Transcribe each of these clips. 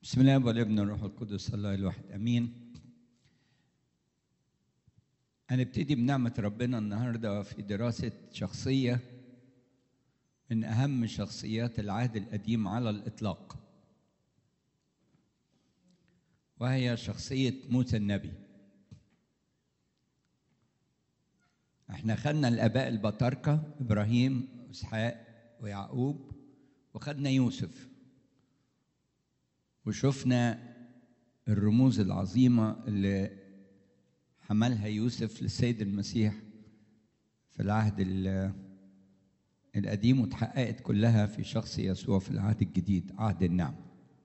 بسم الله والابن والروح القدس الله الواحد امين هنبتدي بنعمة ربنا النهارده في دراسة شخصية من أهم شخصيات العهد القديم على الإطلاق وهي شخصية موسى النبي احنا خدنا الآباء البطاركة إبراهيم وإسحاق ويعقوب وخدنا يوسف وشفنا الرموز العظيمة اللي حملها يوسف للسيد المسيح في العهد القديم وتحققت كلها في شخص يسوع في العهد الجديد عهد النعم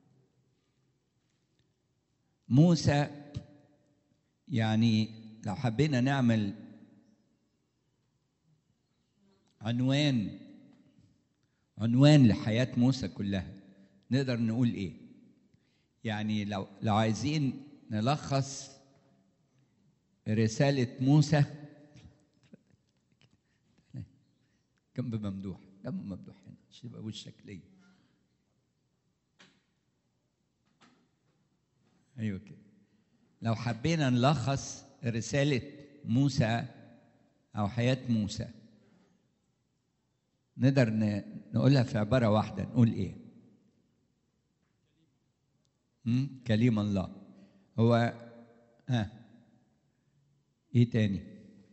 موسى يعني لو حبينا نعمل عنوان عنوان لحياة موسى كلها نقدر نقول ايه يعني لو لو عايزين نلخص رسالة موسى جنب ممدوح جنب ممدوح هنا عشان يبقى وشك ليا ايوه كده لو حبينا نلخص رسالة موسى أو حياة موسى نقدر نقولها في عبارة واحدة نقول إيه؟ كليم الله هو ها ايه تاني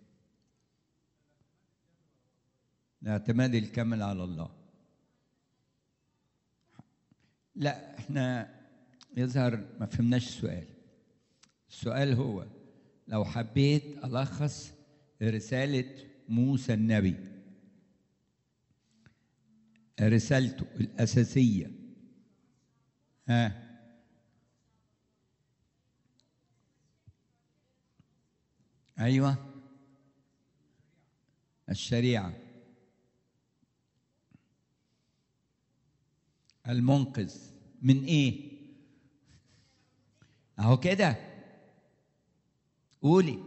الاعتماد الكامل على الله لا احنا يظهر ما فهمناش السؤال السؤال هو لو حبيت الخص رساله موسى النبي رسالته الاساسيه ها ايوه الشريعه المنقذ من ايه اهو كده قولي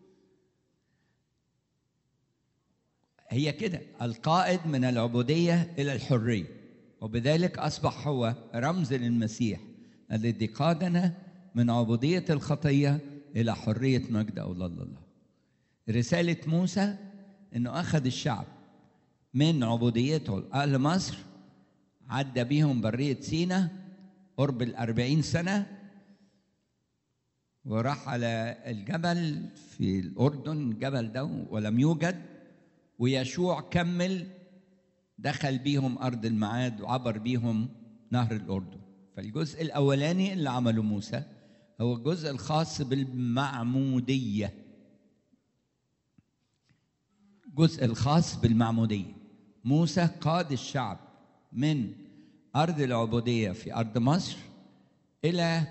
هي كده القائد من العبوديه الى الحريه وبذلك اصبح هو رمز للمسيح الذي قادنا من عبوديه الخطيه الى حريه مجد اولاد الله رسالة موسى انه اخذ الشعب من عبوديته لأهل مصر عدى بيهم برية سينا قرب الأربعين سنة وراح على الجبل في الأردن الجبل ده ولم يوجد ويشوع كمل دخل بيهم أرض المعاد وعبر بيهم نهر الأردن فالجزء الأولاني اللي عمله موسى هو الجزء الخاص بالمعموديه الجزء الخاص بالمعمودية موسى قاد الشعب من أرض العبودية في أرض مصر إلى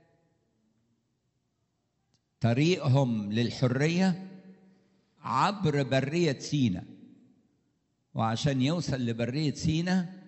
طريقهم للحرية عبر برية سينا وعشان يوصل لبرية سينا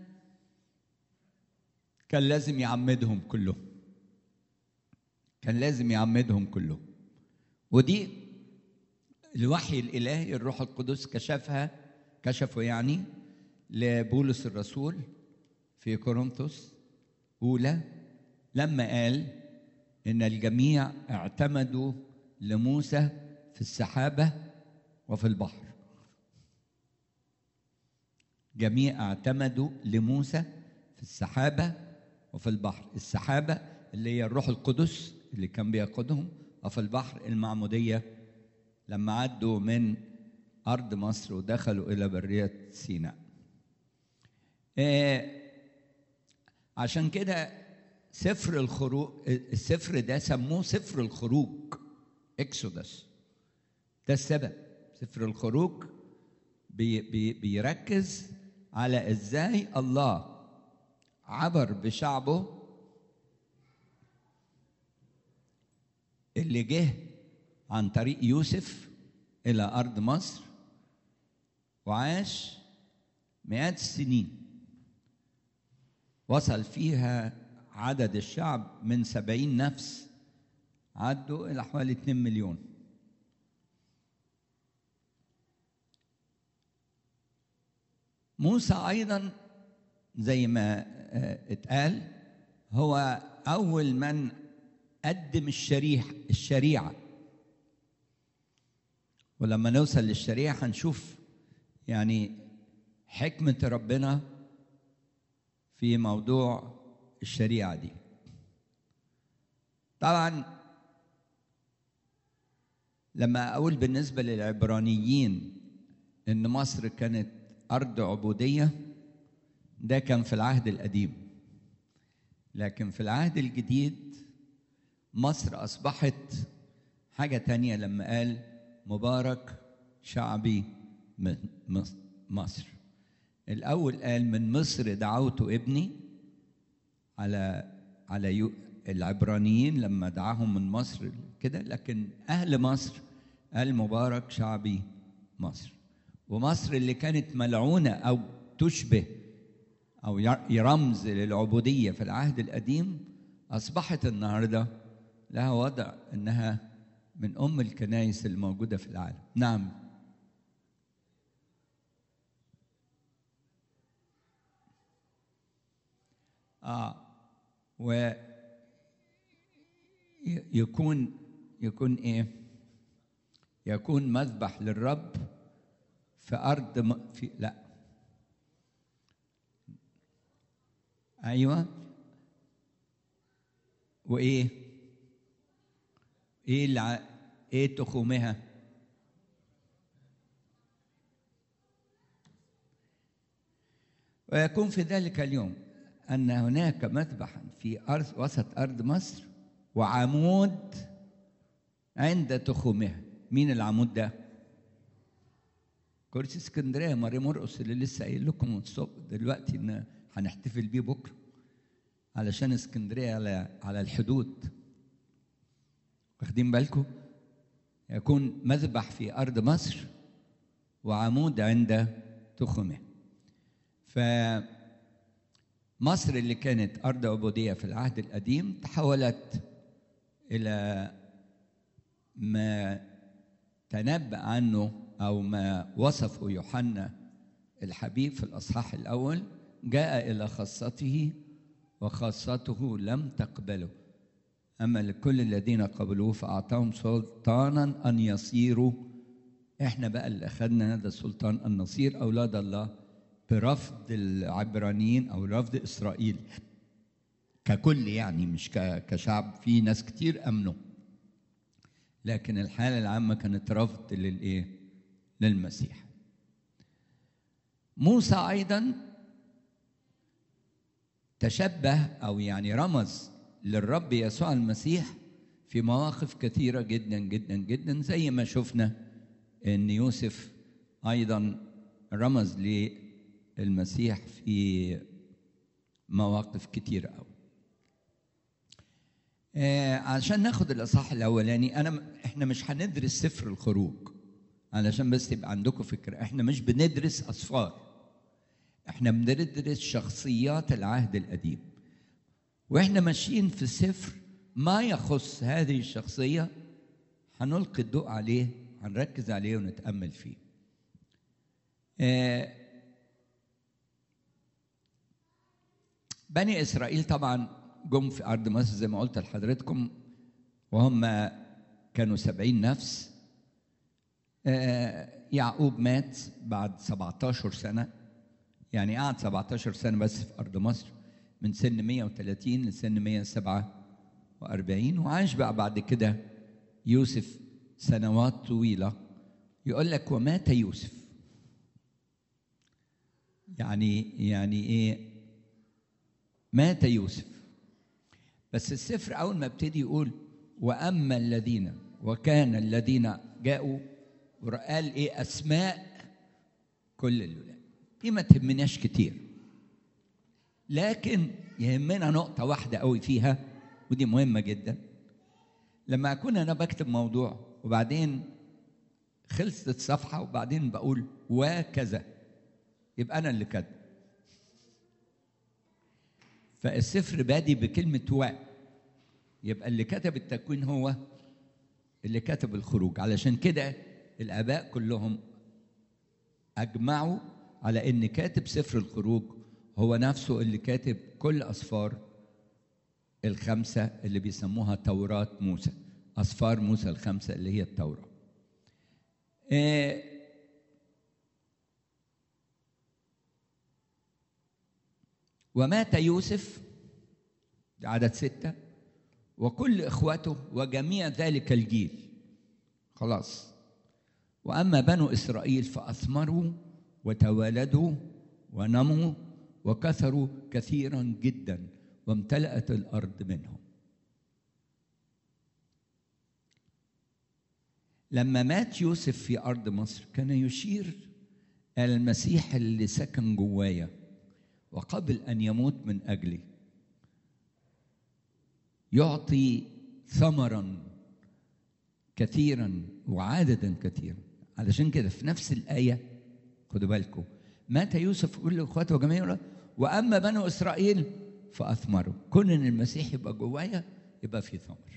كان لازم يعمدهم كلهم كان لازم يعمدهم كلهم ودي الوحي الالهي الروح القدس كشفها كشفه يعني لبولس الرسول في كورنثوس اولى لما قال ان الجميع اعتمدوا لموسى في السحابه وفي البحر جميع اعتمدوا لموسى في السحابه وفي البحر السحابه اللي هي الروح القدس اللي كان بيقودهم وفي البحر المعموديه لما عدوا من أرض مصر ودخلوا إلى برية سيناء آه عشان كده سفر الخروج السفر ده سموه سفر الخروج اكسودس ده السبب سفر الخروج بي بي بيركز على ازاي الله عبر بشعبه اللي جه عن طريق يوسف إلى أرض مصر وعاش مئات السنين وصل فيها عدد الشعب من سبعين نفس عدوا إلى حوالي 2 مليون موسى أيضا زي ما اتقال هو أول من قدم الشريح الشريعة ولما نوصل للشريعة هنشوف يعني حكمة ربنا في موضوع الشريعة دي طبعا لما أقول بالنسبة للعبرانيين إن مصر كانت أرض عبودية ده كان في العهد القديم لكن في العهد الجديد مصر أصبحت حاجة تانية لما قال مبارك شعبي من مصر الأول قال من مصر دعوت ابني على على العبرانيين لما دعاهم من مصر كده لكن أهل مصر قال مبارك شعبي مصر ومصر اللي كانت ملعونة أو تشبه أو يرمز للعبودية في العهد القديم أصبحت النهاردة لها وضع أنها من أم الكنائس الموجودة في العالم نعم آه و يكون يكون ايه يكون مذبح للرب في ارض م... في لا ايوه وايه ايه الع... ايه تخومها ويكون في ذلك اليوم ان هناك مذبحا في ارض وسط ارض مصر وعمود عند تخومها مين العمود ده كرسي اسكندريه ماري مرقص اللي لسه قايل لكم الصبح دلوقتي ان هنحتفل بيه بكره علشان اسكندريه على على الحدود واخدين بالكم يكون مذبح في ارض مصر وعمود عند تخمه ف مصر اللي كانت ارض عبوديه في العهد القديم تحولت الى ما تنبأ عنه او ما وصفه يوحنا الحبيب في الاصحاح الاول جاء الى خاصته وخاصته لم تقبله اما لكل الذين قبلوه فاعطاهم سلطانا ان يصيروا احنا بقى اللي اخذنا هذا السلطان ان نصير اولاد الله برفض العبرانيين او رفض اسرائيل ككل يعني مش كشعب في ناس كتير امنوا لكن الحاله العامه كانت رفض للايه للمسيح موسى ايضا تشبه او يعني رمز للرب يسوع المسيح في مواقف كثيره جدا جدا جدا زي ما شفنا ان يوسف ايضا رمز للمسيح في مواقف كتيره قوي آه عشان ناخد الاصحاح الاولاني انا احنا مش هندرس سفر الخروج علشان بس يبقى عندكم فكره احنا مش بندرس اصفار احنا بندرس شخصيات العهد القديم واحنا ماشيين في السفر ما يخص هذه الشخصيه هنلقي الضوء عليه هنركز عليه ونتامل فيه آه بني اسرائيل طبعا جم في ارض مصر زي ما قلت لحضرتكم وهم كانوا سبعين نفس آه يعقوب مات بعد 17 سنه يعني قعد 17 سنه بس في ارض مصر من سن 130 لسن 147 وعاش بقى بعد كده يوسف سنوات طويله يقول لك ومات يوسف يعني يعني ايه مات يوسف بس السفر اول ما ابتدي يقول واما الذين وكان الذين جاءوا قال ايه اسماء كل الولاد دي ما تهمناش كتير لكن يهمنا نقطة واحدة قوي فيها ودي مهمة جدا لما أكون أنا بكتب موضوع وبعدين خلصت صفحة وبعدين بقول وكذا يبقى أنا اللي كاتب فالسفر بادي بكلمة و يبقى اللي كتب التكوين هو اللي كتب الخروج علشان كده الآباء كلهم أجمعوا على إن كاتب سفر الخروج هو نفسه اللي كاتب كل أسفار الخمسة اللي بيسموها توراة موسى أصفار موسى الخمسة اللي هي التوراة آه، ومات يوسف عدد ستة وكل إخوته وجميع ذلك الجيل خلاص وأما بنو إسرائيل فأثمروا وتوالدوا ونموا وكثروا كثيرا جدا وامتلأت الأرض منهم لما مات يوسف في أرض مصر كان يشير إلى المسيح اللي سكن جوايا وقبل أن يموت من أجلي يعطي ثمرا كثيرا وعددا كثيرا علشان كده في نفس الآية خدوا بالكم مات يوسف كل اخواته وجميع واما بنو اسرائيل فاثمروا كون ان المسيح يبقى جوايا يبقى في ثمر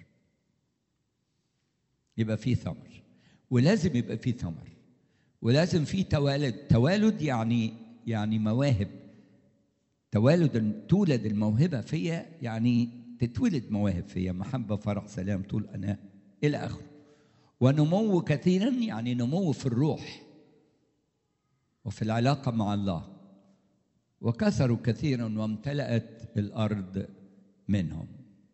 يبقى في ثمر ولازم يبقى في ثمر ولازم في توالد توالد يعني يعني مواهب توالد تولد الموهبه فيا يعني تتولد مواهب فيا محبه فرح سلام طول اناء الى اخره ونمو كثيرا يعني نمو في الروح وفي العلاقة مع الله وكثروا كثيرا وامتلأت الأرض منهم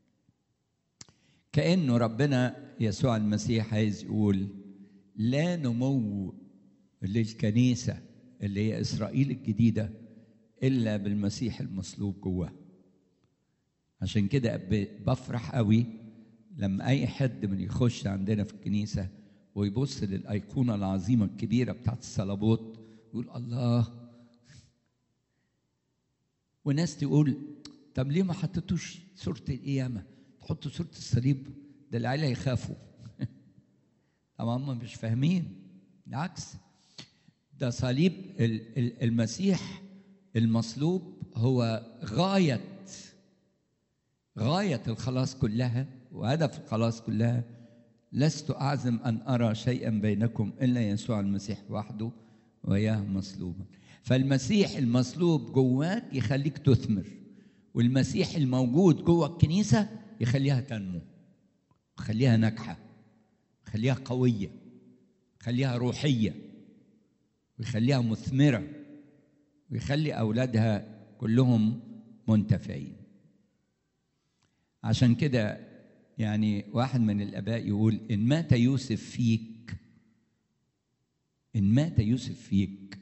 كأنه ربنا يسوع المسيح عايز يقول لا نمو للكنيسة اللي هي إسرائيل الجديدة إلا بالمسيح المصلوب جواه عشان كده بفرح قوي لما أي حد من يخش عندنا في الكنيسة ويبص للأيقونة العظيمة الكبيرة بتاعت الصلبوت يقول الله وناس تقول طب ليه ما حطيتوش صورة القيامة تحطوا صورة الصليب ده العيلة يخافوا طبعا هم مش فاهمين بالعكس ده صليب المسيح المصلوب هو غاية غاية الخلاص كلها وهدف الخلاص كلها لست أعزم أن أرى شيئا بينكم إلا يسوع المسيح وحده وياه مصلوبا فالمسيح المصلوب جواك يخليك تثمر والمسيح الموجود جوه الكنيسة يخليها تنمو يخليها ناجحة يخليها قوية يخليها روحية ويخليها مثمرة ويخلي أولادها كلهم منتفعين عشان كده يعني واحد من الآباء يقول إن مات يوسف فيك إن مات يوسف فيك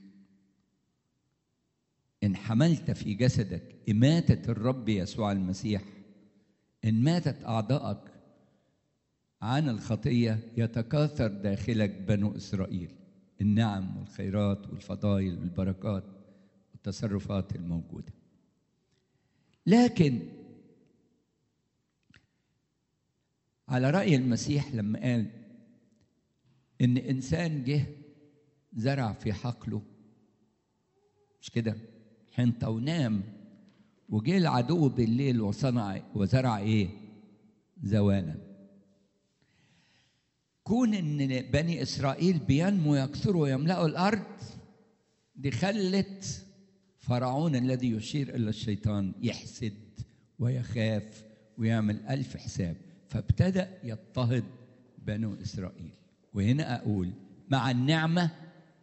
إن حملت في جسدك إماتة الرب يسوع المسيح إن ماتت أعضائك عن الخطية يتكاثر داخلك بنو إسرائيل النعم والخيرات والفضائل والبركات والتصرفات الموجودة لكن على رأي المسيح لما قال إن إنسان جه زرع في حقله مش كده حنطة ونام وجه العدو بالليل وصنع وزرع ايه زوالا كون ان بني اسرائيل بينمو يكثروا ويملأوا الارض دي خلت فرعون الذي يشير الى الشيطان يحسد ويخاف ويعمل الف حساب فابتدأ يضطهد بنو اسرائيل وهنا اقول مع النعمه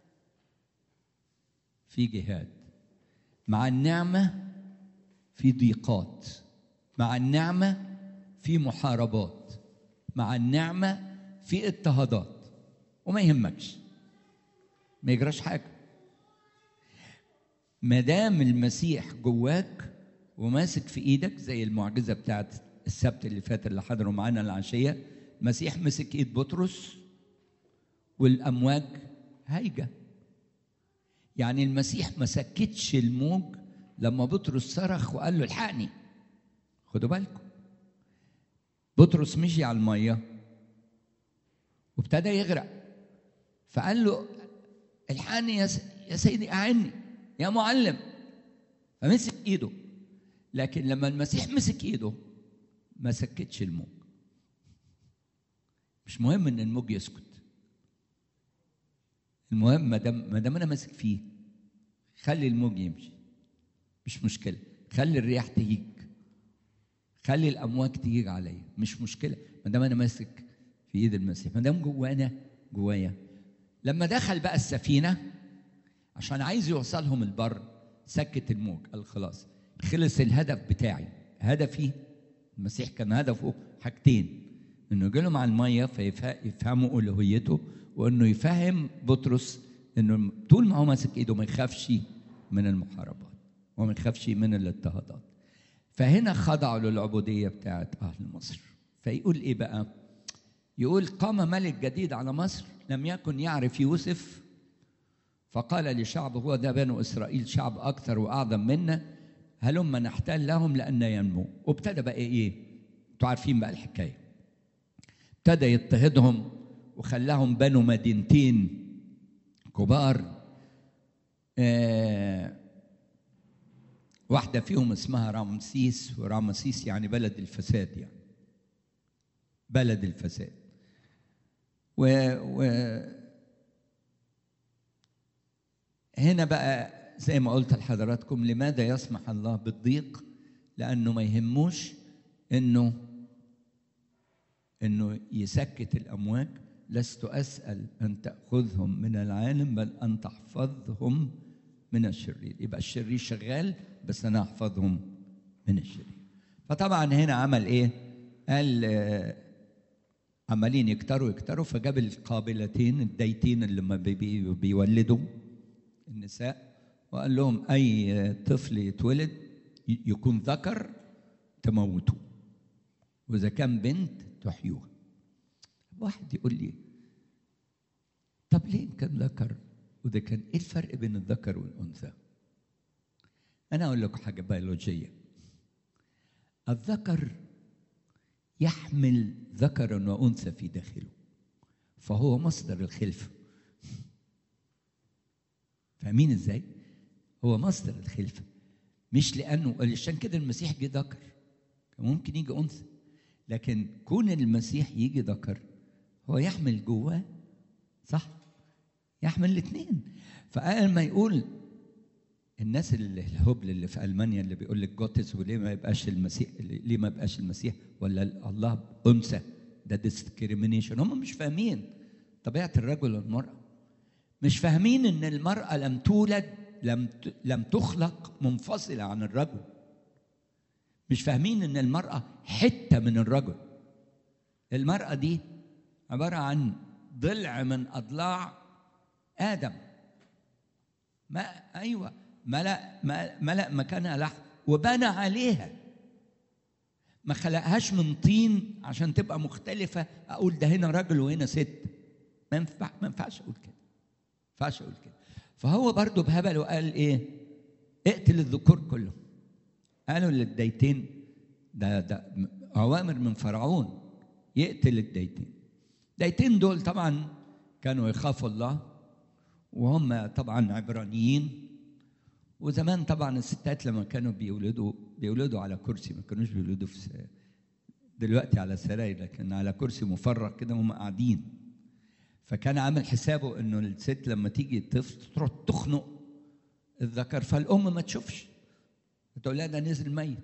في جهاد مع النعمة في ضيقات مع النعمة في محاربات مع النعمة في اضطهادات وما يهمكش ما يجراش حاجة ما دام المسيح جواك وماسك في ايدك زي المعجزة بتاعت السبت اللي فات اللي حضروا معانا العشية المسيح مسك ايد بطرس والامواج هايجه يعني المسيح ما سكتش الموج لما بطرس صرخ وقال له الحقني خدوا بالكم بطرس مشي على الميه وابتدى يغرق فقال له الحقني يا, س... يا سيدي اعني يا معلم فمسك ايده لكن لما المسيح مسك ايده ما سكتش الموج مش مهم ان الموج يسكت المهم ما دام ما دام انا ماسك فيه خلي الموج يمشي مش مشكله خلي الرياح تهيج خلي الامواج تيجي عليا مش مشكله ما دام انا ماسك في ايد المسيح ما دام جوانا جوايا لما دخل بقى السفينه عشان عايز يوصلهم البر سكت الموج قال خلاص خلص الهدف بتاعي هدفي المسيح كان هدفه حاجتين انه يجي لهم على الميه فيفهموا الوهيته وانه يفهم بطرس انه طول ما هو ماسك ايده ما يخافش من المحاربات وما يخافش من الاضطهادات فهنا خضعوا للعبوديه بتاعت اهل مصر فيقول ايه بقى يقول قام ملك جديد على مصر لم يكن يعرف يوسف فقال لشعبه هو ده بنو اسرائيل شعب اكثر واعظم منا هلم نحتال لهم لان ينمو وابتدى بقى ايه انتوا عارفين بقى الحكايه ابتدى يضطهدهم وخلاهم بنوا مدينتين كبار آه واحدة فيهم اسمها رامسيس ورامسيس يعني بلد الفساد يعني بلد الفساد و, و هنا بقى زي ما قلت لحضراتكم لماذا يسمح الله بالضيق لأنه ما يهموش إنه إنه يسكت الأمواج لست أسأل أن تأخذهم من العالم بل أن تحفظهم من الشرير يبقى الشرير شغال بس أنا أحفظهم من الشرير فطبعا هنا عمل إيه قال آه عمالين يكتروا يكتروا فجاب القابلتين الدايتين اللي ما بي بيولدوا النساء وقال لهم أي طفل يتولد يكون ذكر تموتوه وإذا كان بنت تحيوها واحد يقول لي طب ليه إن كان ذكر وده كان ايه الفرق بين الذكر والانثى انا اقول لكم حاجه بيولوجيه الذكر يحمل ذكرا وانثى في داخله فهو مصدر الخلفه فاهمين ازاي هو مصدر الخلفه مش لانه علشان كده المسيح جه ذكر كان ممكن يجي انثى لكن كون المسيح يجي ذكر هو يحمل جواه صح يحمل الاثنين فقال ما يقول الناس اللي الهبل اللي في المانيا اللي بيقول لك جوتس وليه ما يبقاش المسيح ليه ما يبقاش المسيح ولا الله انثى ده ديسكريميشن هم مش فاهمين طبيعه الرجل والمراه مش فاهمين ان المراه لم تولد لم لم تخلق منفصله عن الرجل مش فاهمين ان المراه حته من الرجل المراه دي عباره عن ضلع من اضلاع ادم ما ايوه ملا ملا مكانها لحم وبنى عليها ما خلقهاش من طين عشان تبقى مختلفه اقول ده هنا راجل وهنا ست ما ينفع ما ينفعش اقول كده ما ينفعش اقول كده فهو برضه بهبل وقال ايه اقتل الذكور كلهم قالوا للديتين ده ده اوامر من فرعون يقتل الديتين الديتين دول طبعا كانوا يخافوا الله وهم طبعا عبرانيين وزمان طبعا الستات لما كانوا بيولدوا بيولدوا على كرسي ما كانوش بيولدوا في دلوقتي على سراير لكن على كرسي مفرغ كده وهم قاعدين فكان عامل حسابه انه الست لما تيجي طفل تروح تخنق الذكر فالام ما تشوفش تقول لها ده نزل ميت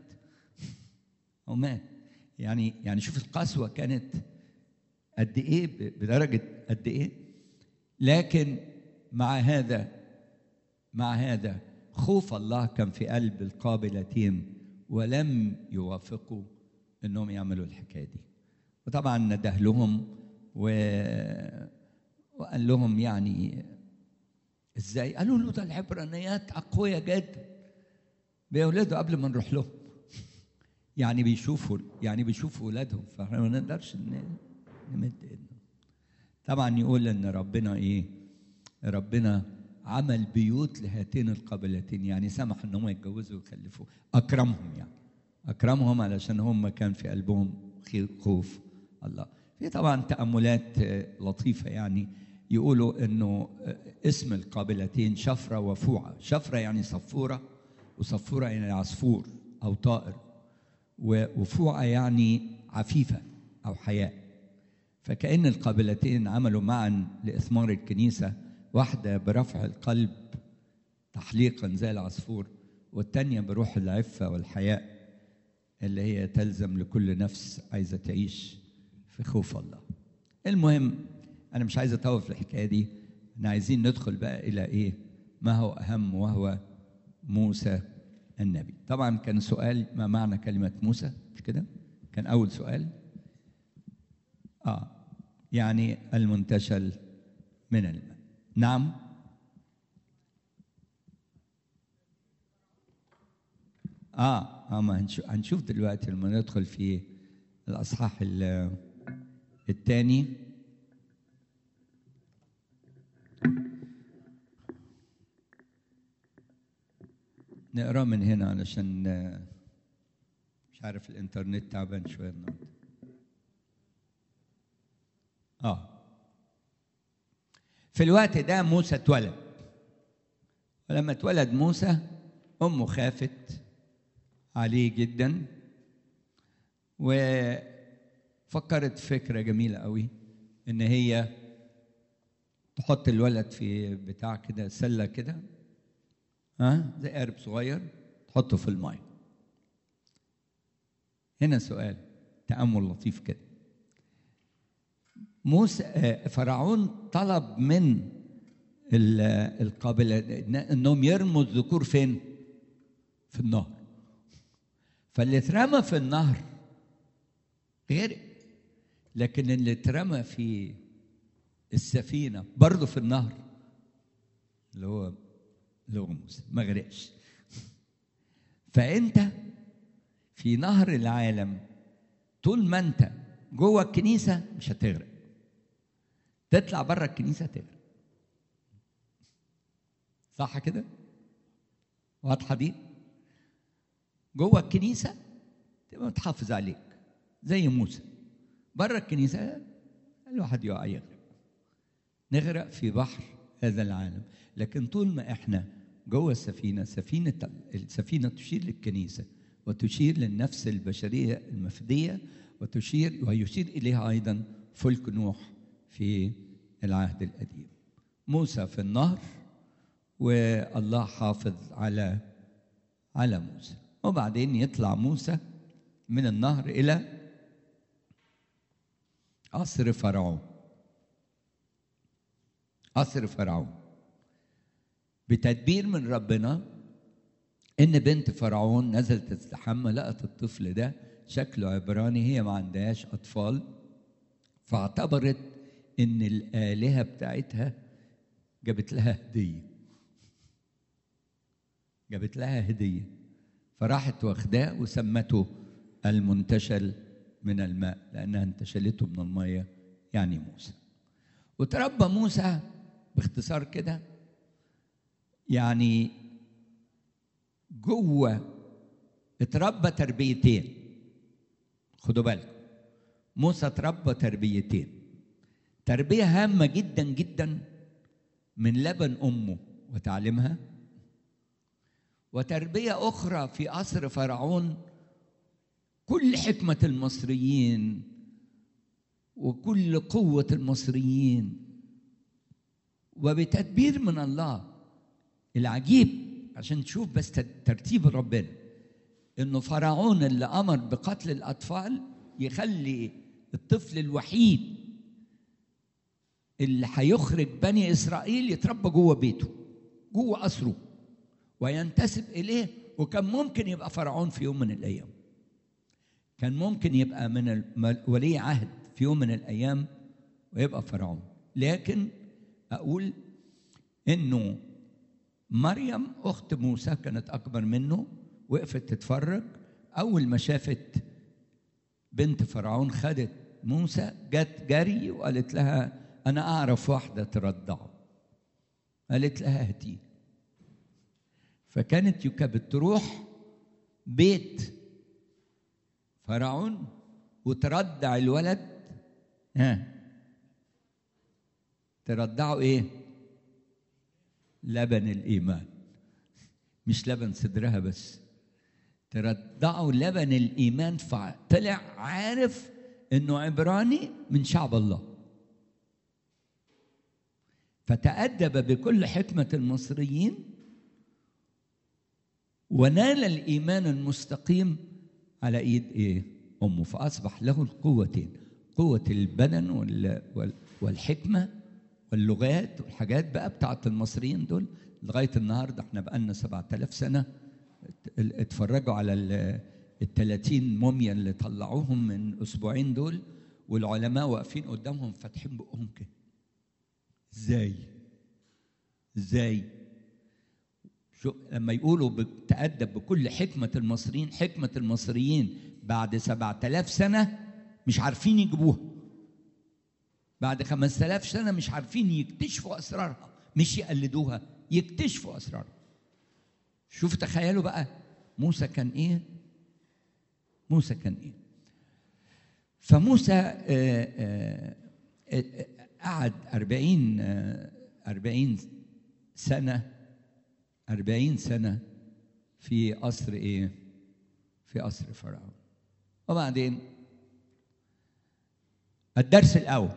او مات يعني يعني شوف القسوه كانت قد ايه بدرجه قد ايه لكن مع هذا مع هذا خوف الله كان في قلب القابلتين ولم يوافقوا انهم يعملوا الحكايه دي وطبعا نده لهم و... وقال لهم يعني ازاي قالوا له ده العبرانيات اقوياء جدا بيولدوا قبل ما نروح لهم يعني بيشوفوا يعني بيشوفوا اولادهم فاحنا ما نقدرش نمد ايدنا طبعا يقول ان ربنا ايه ربنا عمل بيوت لهاتين القبيلتين يعني سمح ان هم يتجوزوا ويخلفوا اكرمهم يعني اكرمهم علشان هم كان في قلبهم خوف الله في طبعا تاملات لطيفه يعني يقولوا انه اسم القابلتين شفره وفوعه شفره يعني صفوره وصفوره يعني عصفور او طائر وفوعه يعني عفيفه او حياء فكأن القابلتين عملوا معا لإثمار الكنيسة واحدة برفع القلب تحليقا زي العصفور والتانية بروح العفة والحياء اللي هي تلزم لكل نفس عايزة تعيش في خوف الله المهم أنا مش عايز أطول في الحكاية دي احنا عايزين ندخل بقى إلى إيه ما هو أهم وهو موسى النبي طبعا كان سؤال ما معنى كلمة موسى مش كده كان أول سؤال آه يعني المنتشل من الماء نعم اه اه ما هنشوف, هنشوف دلوقتي لما ندخل في الاصحاح الثاني نقرا من هنا علشان مش عارف الانترنت تعبان شويه النهارده اه في الوقت ده موسى اتولد ولما اتولد موسى امه خافت عليه جدا وفكرت فكره جميله قوي ان هي تحط الولد في بتاع كده سله كده ها زي قارب صغير تحطه في الماء هنا سؤال تامل لطيف كده موسى فرعون طلب من القابلة انهم يرموا الذكور فين؟ في النهر فاللي اترمى في النهر غرق لكن اللي اترمى في السفينة برضه في النهر اللي هو اللي هو موسى ما غرقش فأنت في نهر العالم طول ما أنت جوه الكنيسة مش هتغرق تطلع بره الكنيسة تغرق صح كده؟ واضحة دي؟ جوه الكنيسة تبقى متحافظ عليك زي موسى بره الكنيسة الواحد يقع يغرق نغرق في بحر هذا العالم لكن طول ما احنا جوه السفينة سفينة السفينة تشير للكنيسة وتشير للنفس البشرية المفدية وتشير ويشير إليها أيضا فلك نوح في العهد القديم موسى في النهر والله حافظ على على موسى وبعدين يطلع موسى من النهر إلى قصر فرعون قصر فرعون بتدبير من ربنا ان بنت فرعون نزلت تستحمى لقت الطفل ده شكله عبراني هي ما عندهاش اطفال فاعتبرت ان الالهه بتاعتها جابت لها هديه جابت لها هديه فراحت واخداه وسمته المنتشل من الماء لانها انتشلته من الميه يعني موسى وتربى موسى باختصار كده يعني جوه اتربى تربيتين خدوا بالكم موسى اتربى تربيتين تربية هامة جدا جدا من لبن أمه وتعليمها وتربية أخرى في عصر فرعون كل حكمة المصريين وكل قوة المصريين وبتدبير من الله العجيب عشان تشوف بس ترتيب ربنا انه فرعون اللي امر بقتل الاطفال يخلي الطفل الوحيد اللي هيخرج بني اسرائيل يتربى جوه بيته جوه قصره وينتسب اليه وكان ممكن يبقى فرعون في يوم من الايام كان ممكن يبقى من ولي عهد في يوم من الايام ويبقى فرعون لكن اقول انه مريم اخت موسى كانت اكبر منه وقفت تتفرج اول ما شافت بنت فرعون خدت موسى جت جري وقالت لها انا اعرف واحده ترضعه قالت لها هاتي فكانت يكبت تروح بيت فرعون وترضع الولد ها ترضعه ايه لبن الايمان مش لبن صدرها بس ترضعه لبن الايمان فطلع عارف انه عبراني من شعب الله فتأدب بكل حكمة المصريين ونال الإيمان المستقيم على ايد ايه امه فاصبح له القوتين قوه البدن وال وال والحكمه واللغات والحاجات بقى بتاعت المصريين دول لغايه النهارده احنا بقى لنا 7000 سنه اتفرجوا على ال 30 موميا اللي طلعوهم من اسبوعين دول والعلماء واقفين قدامهم فاتحين بقهم كده ازاي ازاي شو لما يقولوا بتأدب بكل حكمة المصريين حكمة المصريين بعد سبعة آلاف سنة مش عارفين يجيبوها بعد خمسة آلاف سنة مش عارفين يكتشفوا أسرارها مش يقلدوها يكتشفوا أسرارها شوف تخيلوا بقى موسى كان إيه موسى كان إيه فموسى آآ آآ قعد أربعين أربعين سنة أربعين سنة في قصر إيه؟ في قصر فرعون وبعدين الدرس الأول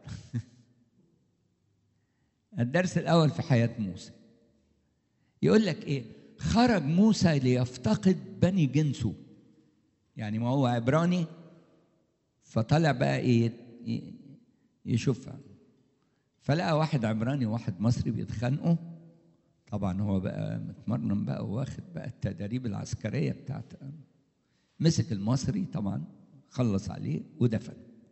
الدرس الأول في حياة موسى يقول لك إيه؟ خرج موسى ليفتقد بني جنسه يعني ما هو عبراني فطلع بقى إيه؟ يشوفها فلقى واحد عبراني وواحد مصري بيتخانقوا طبعا هو بقى متمرن بقى واخد بقى التدريب العسكريه بتاعته مسك المصري طبعا خلص عليه ودفن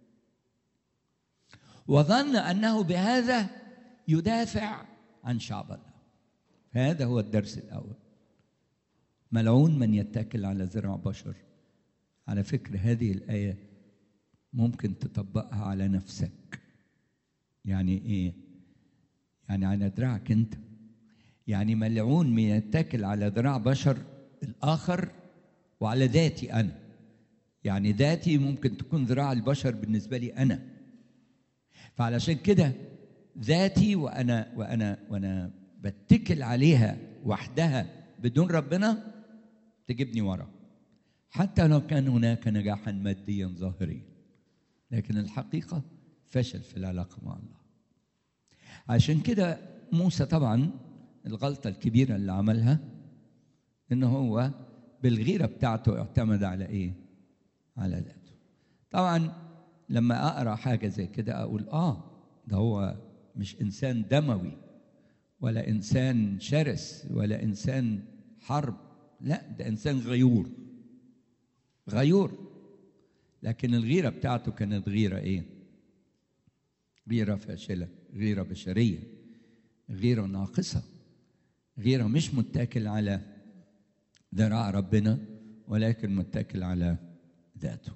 وظن انه بهذا يدافع عن شعب الله هذا هو الدرس الاول ملعون من يتكل على ذراع بشر على فكره هذه الايه ممكن تطبقها على نفسك يعني ايه يعني على دراعك انت يعني ملعون من يتكل على ذراع بشر الاخر وعلى ذاتي انا يعني ذاتي ممكن تكون ذراع البشر بالنسبه لي انا فعلشان كده ذاتي وانا وانا وانا بتكل عليها وحدها بدون ربنا تجيبني ورا حتى لو كان هناك نجاحا ماديا ظاهريا لكن الحقيقه فشل في العلاقه مع الله عشان كده موسى طبعا الغلطه الكبيره اللي عملها ان هو بالغيره بتاعته اعتمد على ايه على ذاته طبعا لما اقرا حاجه زي كده اقول اه ده هو مش انسان دموي ولا انسان شرس ولا انسان حرب لا ده انسان غيور غيور لكن الغيره بتاعته كانت غيره ايه غيره فاشله غيره بشريه غيره ناقصه غيره مش متكل على ذراع ربنا ولكن متكل على ذاته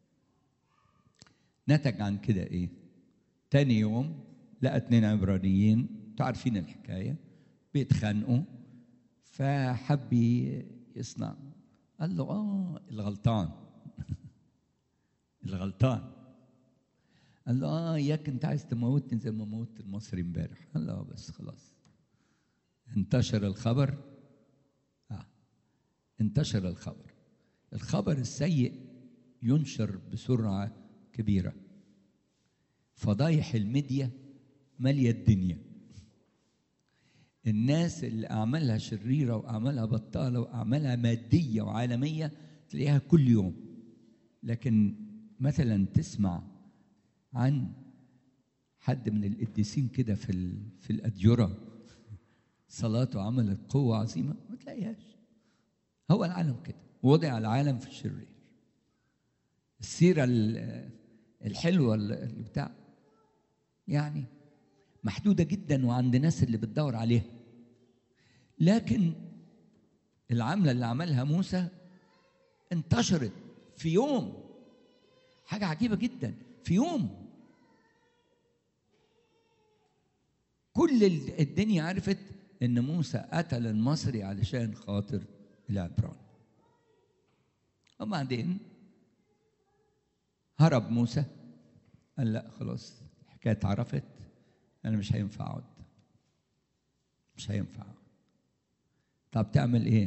نتج عن كده ايه تاني يوم لقى اتنين عبرانيين تعرفين الحكايه بيتخانقوا فحب يصنع قال له اه الغلطان الغلطان قال له اه اياك انت عايز تموتني زي ما موت المصري امبارح قال له بس خلاص انتشر الخبر آه. انتشر الخبر الخبر السيء ينشر بسرعه كبيره فضايح الميديا ماليه الدنيا الناس اللي اعمالها شريره واعمالها بطاله واعمالها ماديه وعالميه تلاقيها كل يوم لكن مثلا تسمع عن حد من القديسين كده في في الاديره صلاته عملت قوه عظيمه ما تلاقيهاش هو العالم كده وضع العالم في الشرير السيره الحلوه اللي بتاع يعني محدودة جدا وعند ناس اللي بتدور عليها لكن العملة اللي عملها موسى انتشرت في يوم حاجة عجيبة جدا في يوم كل الدنيا عرفت ان موسى قتل المصري علشان خاطر العبران وبعدين هرب موسى قال لا خلاص الحكايه اتعرفت انا مش هينفع اقعد مش هينفع طب تعمل ايه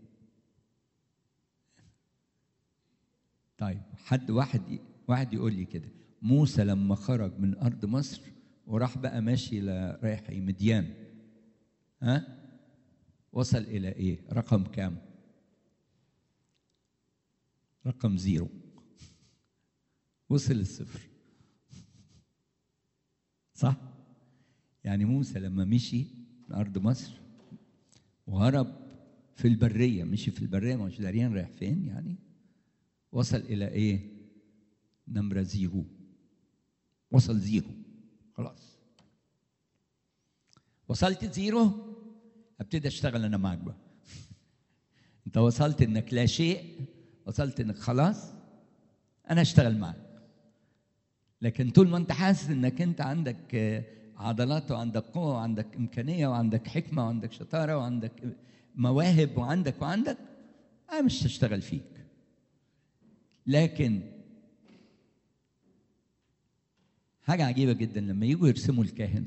طيب حد واحد واحد يقول لي كده موسى لما خرج من ارض مصر وراح بقى ماشي رايح مديان ها وصل الى ايه رقم كام رقم زيرو وصل الصفر صح يعني موسى لما مشي من ارض مصر وهرب في البريه مشي في البريه مش داريان رايح فين يعني وصل الى ايه نمره زيرو وصل زيرو خلاص وصلت زيرو ابتدي اشتغل انا معاك بقى انت وصلت انك لا شيء وصلت انك خلاص انا اشتغل معاك لكن طول ما انت حاسس انك انت عندك آه، عضلات وعندك قوه وعندك امكانيه وعندك حكمه وعندك شطاره وعندك مواهب وعندك وعندك انا مش هشتغل فيك لكن حاجه عجيبه جدا لما يجوا يرسموا الكاهن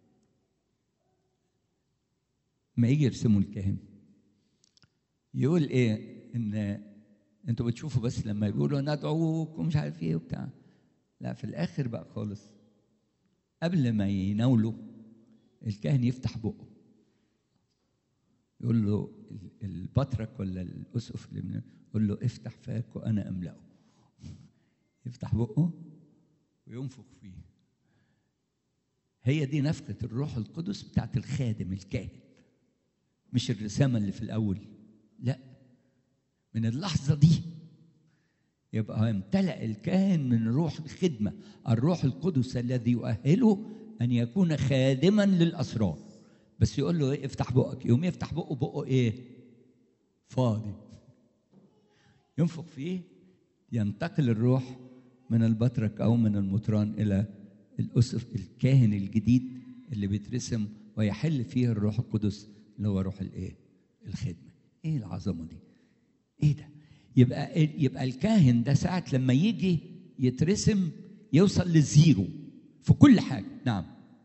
ما يجي يرسموا الكاهن يقول ايه ان انتوا بتشوفوا بس لما يقولوا ندعوك ومش عارف ايه وبتاع لا في الاخر بقى خالص قبل ما يناولوا الكاهن يفتح بقه يقول له ال- البطرك ولا الاسقف اللي من يقول له افتح فاك وانا املاه يفتح بقه وينفخ فيه هي دي نفخة الروح القدس بتاعت الخادم الكاهن مش الرسامة اللي في الأول لا من اللحظة دي يبقى امتلأ الكاهن من روح الخدمة الروح القدس الذي يؤهله أن يكون خادما للأسرار بس يقول له إيه افتح بقك يوم يفتح بقه بقه إيه فاضي ينفخ فيه ينتقل الروح من البطرك أو من المطران إلى الأسف الكاهن الجديد اللي بيترسم ويحل فيه الروح القدس اللي هو روح الإيه الخدمة إيه العظمة دي ايه ده يبقى يبقى الكاهن ده ساعة لما يجي يترسم يوصل للزيرو في كل حاجة نعم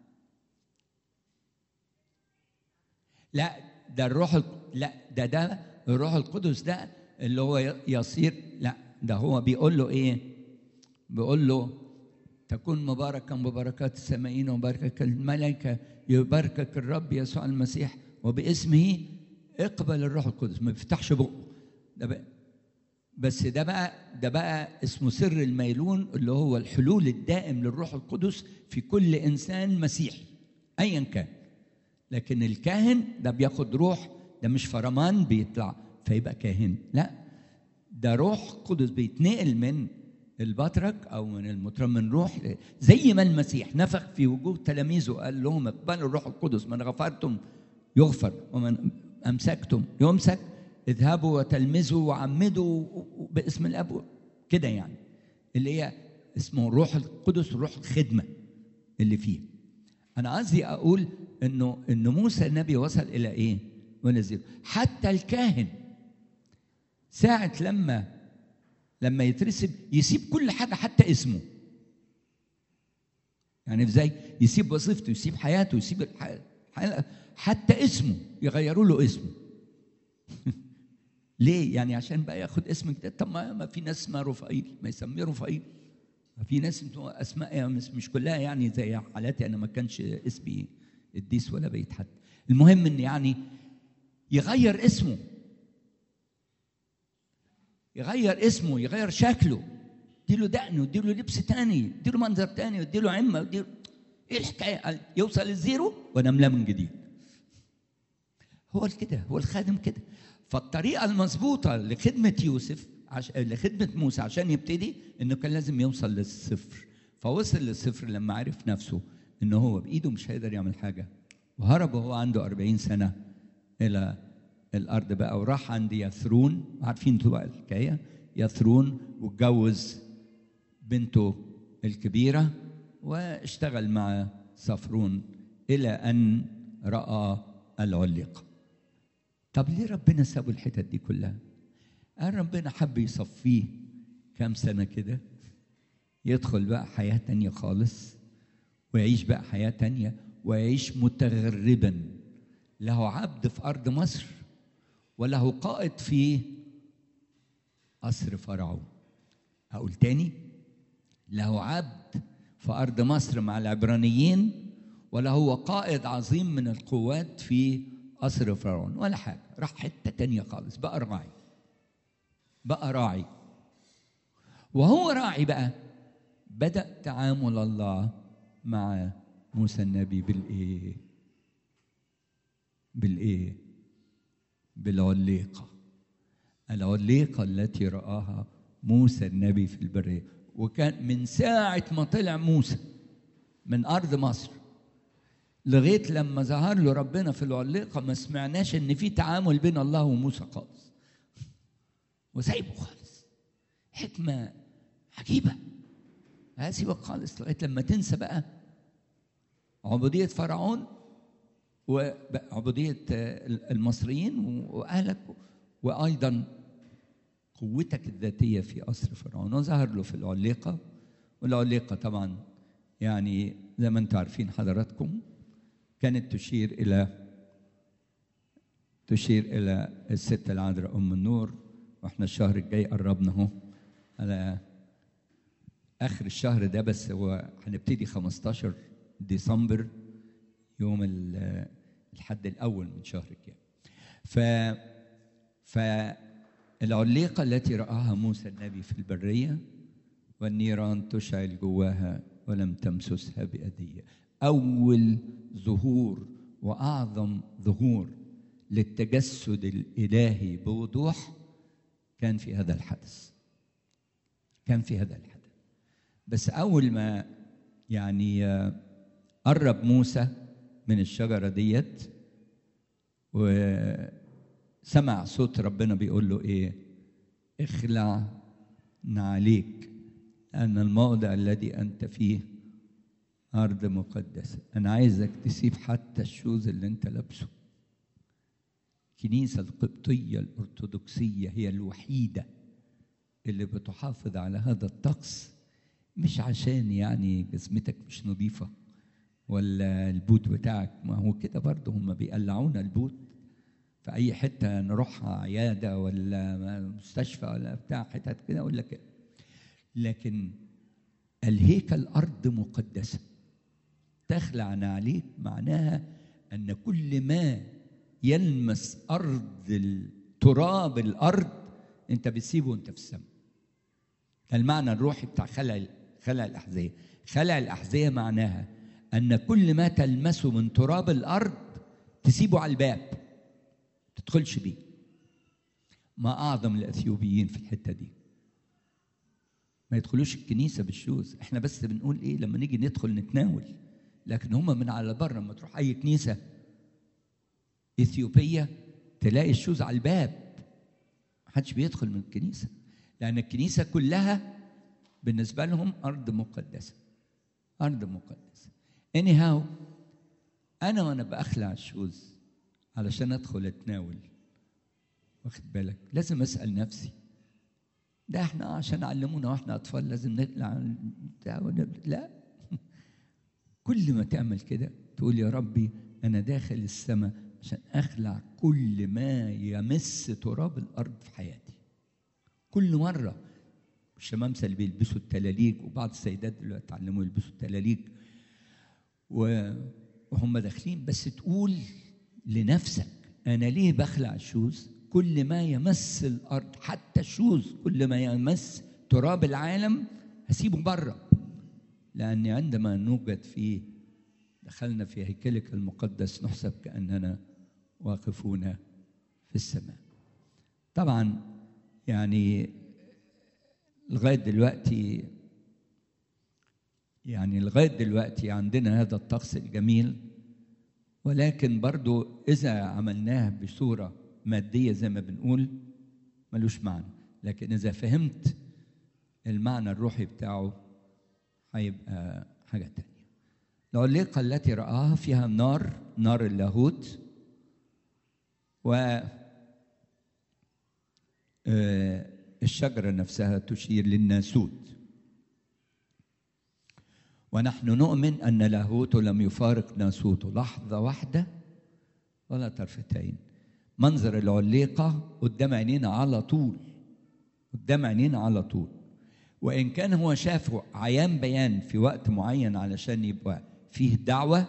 لا ده الروح ال- لا ده ده الروح القدس ده اللي هو يصير لا ده هو بيقول له ايه بيقول له تكون مباركا ببركات السمائين وبركك الملائكة يباركك الرب يسوع المسيح وباسمه اقبل الروح القدس ما بيفتحش بقه ده بقى بس ده بقى ده بقى اسمه سر الميلون اللي هو الحلول الدائم للروح القدس في كل انسان مسيحي ايا كان لكن الكاهن ده بياخد روح ده مش فرمان بيطلع فيبقى كاهن لا ده روح قدس بيتنقل من البطرك او من المطرب من روح زي ما المسيح نفخ في وجوه تلاميذه قال لهم اقبلوا الروح القدس من غفرتم يغفر ومن امسكتم يمسك اذهبوا وتلمذوا وعمدوا باسم الاب كده يعني اللي هي اسمه روح القدس روح الخدمه اللي فيه انا قصدي اقول انه ان موسى النبي وصل الى ايه ولا زيرو حتى الكاهن ساعة لما لما يترسم يسيب كل حاجة حتى اسمه يعني ازاي يسيب وظيفته يسيب حياته يسيب الح- الح- حتى اسمه يغيروا له اسمه ليه يعني عشان بقى ياخد اسم جديد طب ما ما في ناس اسمها رفائيل ما يسميه رفائيل ما في ناس انتوا اسماء مش, مش كلها يعني زي حالاتي انا ما كانش اسمي الديس ولا بيت حد المهم ان يعني يغير اسمه يغير اسمه يغير شكله اديله دقن واديله لبس تاني اديله منظر تاني واديله عمه واديله ايه الحكايه قال يوصل للزيرو ونملاه من جديد هو كده هو الخادم كده فالطريقه المظبوطه لخدمه يوسف عش... لخدمه موسى عشان يبتدي انه كان لازم يوصل للصفر فوصل للصفر لما عرف نفسه انه هو بايده مش هيقدر يعمل حاجه وهرب وهو عنده 40 سنه الى الارض بقى وراح عند يثرون عارفين انتوا بقى الحكايه يثرون واتجوز بنته الكبيره واشتغل مع صفرون الى ان راى العليقه طب ليه ربنا سابوا الحتت دي كلها قال ربنا حب يصفيه كام سنة كده يدخل بقى حياة تانية خالص ويعيش بقى حياة تانية ويعيش متغربا له عبد في أرض مصر وله قائد في قصر فرعون أقول تاني له عبد في أرض مصر مع العبرانيين وله قائد عظيم من القوات في قصر فرعون ولا حاجة راح حتة تانية خالص بقى راعي بقى راعي وهو راعي بقى بدأ تعامل الله مع موسى النبي بالإيه؟ بالإيه؟ بالعليقة العليقة التي رآها موسى النبي في البرية وكان من ساعة ما طلع موسى من أرض مصر لغاية لما ظهر له ربنا في العليقة ما سمعناش إن في تعامل بين الله وموسى خالص وسايبه خالص حكمة عجيبة هسيبك خالص لغاية لما تنسى بقى عبودية فرعون وعبودية المصريين وأهلك وأيضا قوتك الذاتية في أسر فرعون وظهر له في العليقة والعليقة طبعا يعني زي ما انتم عارفين حضراتكم كانت تشير إلى تشير إلى الست العذراء أم النور واحنا الشهر الجاي قربنا اهو على آخر الشهر ده بس هو هنبتدي 15 ديسمبر يوم الحد الأول من شهر الجاي ف فالعليقة التي رآها موسى النبي في البرية والنيران تشعل جواها ولم تمسسها بأذية أول ظهور وأعظم ظهور للتجسد الإلهي بوضوح كان في هذا الحدث كان في هذا الحدث بس أول ما يعني قرب موسى من الشجرة ديت وسمع صوت ربنا بيقول له إيه اخلع نعليك أن الموضع الذي أنت فيه أرض مقدسة أنا عايزك تسيب حتى الشوز اللي أنت لابسه الكنيسة القبطية الأرثوذكسية هي الوحيدة اللي بتحافظ على هذا الطقس مش عشان يعني جزمتك مش نظيفة ولا البوت بتاعك ما هو كده برضه هم بيقلعونا البوت في أي حتة نروحها عيادة ولا مستشفى ولا بتاع حتت كده أقول لك لكن الهيكل أرض مقدسة تخلع عليك معناها أن كل ما يلمس أرض التراب الأرض أنت بتسيبه وأنت في السماء المعنى الروحي بتاع خلع خلع الأحذية خلع الأحذية معناها أن كل ما تلمسه من تراب الأرض تسيبه على الباب تدخلش بيه ما أعظم الأثيوبيين في الحتة دي ما يدخلوش الكنيسة بالشوز احنا بس بنقول ايه لما نيجي ندخل نتناول لكن هم من على بره لما تروح اي كنيسة اثيوبية تلاقي الشوز على الباب محدش بيدخل من الكنيسة لأن الكنيسة كلها بالنسبة لهم أرض مقدسة أرض مقدسة anyhow أنا وأنا بأخلع الشوز علشان أدخل أتناول واخد بالك لازم أسأل نفسي ده احنا عشان علمونا واحنا اطفال لازم نقلع لا كل ما تعمل كده تقول يا ربي انا داخل السماء عشان اخلع كل ما يمس تراب الارض في حياتي كل مره الشمامسه اللي بيلبسوا التلاليك وبعض السيدات دلوقتي اتعلموا يلبسوا التلاليك وهم داخلين بس تقول لنفسك انا ليه بخلع الشوز كل ما يمس الارض حتى الشوز كل ما يمس تراب العالم هسيبه بره لاني عندما نوجد فيه دخلنا في هيكلك المقدس نحسب كاننا واقفون في السماء طبعا يعني لغايه دلوقتي يعني لغايه دلوقتي عندنا هذا الطقس الجميل ولكن برضو اذا عملناه بصوره مادية زي ما بنقول ملوش معنى لكن إذا فهمت المعنى الروحي بتاعه هيبقى حاجة تانية العليقة التي رآها فيها نار نار اللاهوت و الشجرة نفسها تشير للناسوت ونحن نؤمن أن لاهوته لم يفارق ناسوته لحظة واحدة ولا طرفتين منظر العليقة قدام عينينا على طول قدام عينينا على طول وإن كان هو شافه عيان بيان في وقت معين علشان يبقى فيه دعوة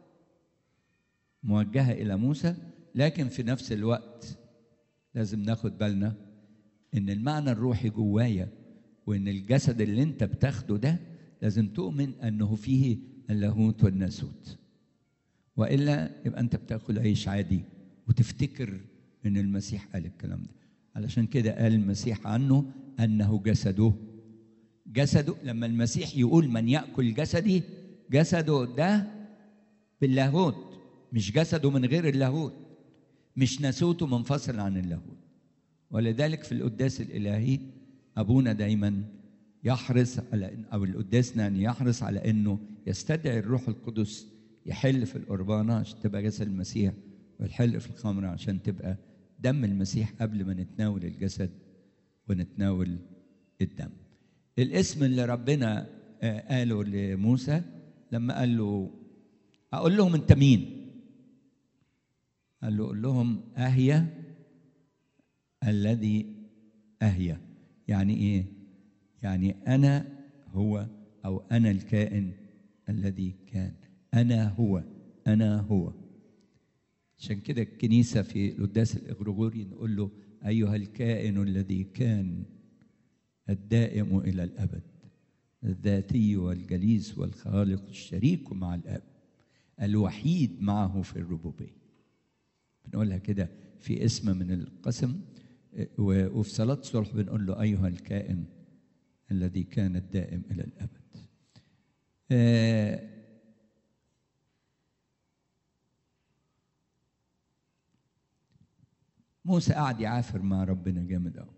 موجهة إلى موسى لكن في نفس الوقت لازم ناخد بالنا إن المعنى الروحي جوايا وان الجسد اللي انت بتاخده ده لازم تؤمن انه فيه اللاهوت والناسوت والا يبقى انت بتاكل عيش عادي وتفتكر ان المسيح قال الكلام ده علشان كده قال المسيح عنه انه جسده جسده لما المسيح يقول من ياكل جسدي جسده ده باللاهوت مش جسده من غير اللاهوت مش ناسوته منفصل عن اللاهوت ولذلك في القداس الالهي ابونا دايما يحرص على إن او القداسنا ان يحرص على انه يستدعي الروح القدس يحل في القربانه عشان تبقى جسد المسيح ويحل في الخمر عشان تبقى دم المسيح قبل ما نتناول الجسد ونتناول الدم الاسم اللي ربنا آه، قاله لموسى لما قال له اقول لهم انت مين قال له قول لهم اهيا الذي اهيا يعني ايه يعني انا هو او انا الكائن الذي كان انا هو انا هو عشان كده الكنيسه في القداس الاغريغوري نقول له ايها الكائن الذي كان الدائم الى الابد الذاتي والجليس والخالق الشريك مع الاب الوحيد معه في الربوبيه بنقولها كده في اسم من القسم و- وفي صلاه الصلح بنقول له ايها الكائن الذي كان الدائم الى الابد آه، موسى قعد يعافر مع ربنا جامد قوي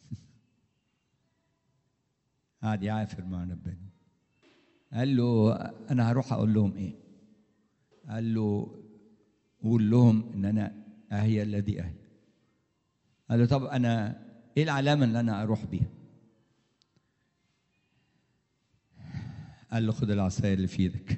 قعد يعافر مع ربنا قال له انا هروح اقول لهم ايه قال له قول لهم ان انا اهي الذي اهي قال له طب انا ايه العلامه اللي انا اروح بيها قال له خد العصايه اللي في ايدك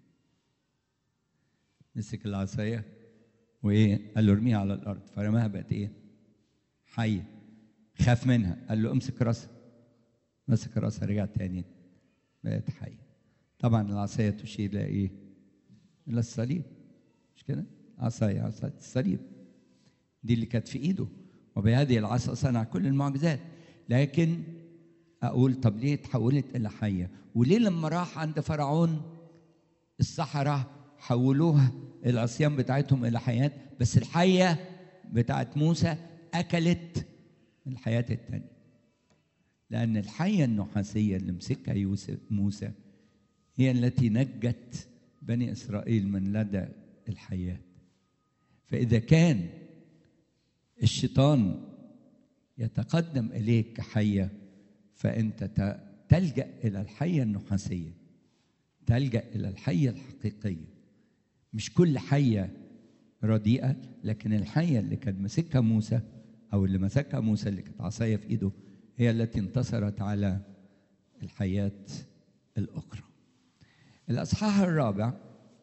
مسك العصايه وايه قال له ارميها على الارض فرماها بقت ايه حيه خاف منها قال له امسك راسها مسك راسها رجع تاني بقت حيه طبعا العصايه تشير الى ايه الى الصليب مش كده عصايه عصايه الصليب دي اللي كانت في ايده وبهذه العصا صنع كل المعجزات لكن اقول طب ليه اتحولت الى حيه وليه لما راح عند فرعون السحرة حولوها العصيان بتاعتهم إلى حياة بس الحية بتاعت موسى أكلت الحياة التانية لأن الحية النحاسية اللي مسكها يوسف موسى هي التي نجت بني إسرائيل من لدى الحياة فإذا كان الشيطان يتقدم إليك كحية فأنت ت- تلجأ إلى الحية النحاسية تلجأ إلى الحية الحقيقية مش كل حية رديئة لكن الحية اللي كان ماسكها موسى أو اللي مسكها موسى اللي كانت عصاية في إيده هي التي انتصرت على الحياة الأخرى الأصحاح الرابع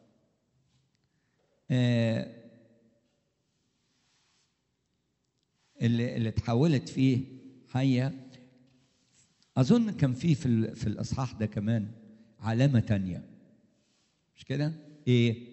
آه، اللي اللي اتحولت فيه حية أظن كان فيه في ال- في الأصحاح ده كمان علامة تانية مش كده؟ إيه؟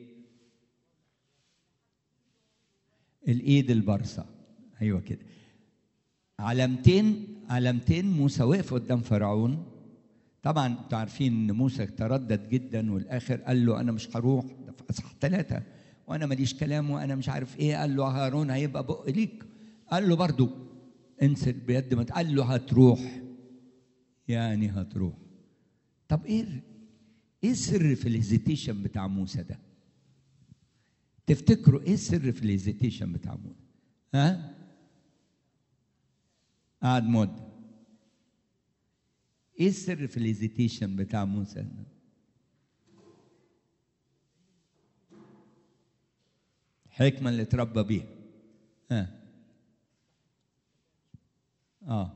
الإيد البرصة أيوه كده علامتين علامتين موسى وقف قدام فرعون طبعا انتوا عارفين ان موسى تردد جدا والاخر قال له انا مش هروح ده في اصحاح ثلاثه وانا ماليش كلام وانا مش عارف ايه قال له هارون هيبقى بق ليك قال له برضو انزل بيد ما قال له هتروح يعني هتروح طب ايه ايه السر في الهيزيتيشن بتاع موسى ده تفتكروا ايه السر في الهيزيتيشن بتاع موسى ها قعد مده ايه السر في الهيزيتيشن بتاع موسى الحكمه اللي اتربى بيها ها اه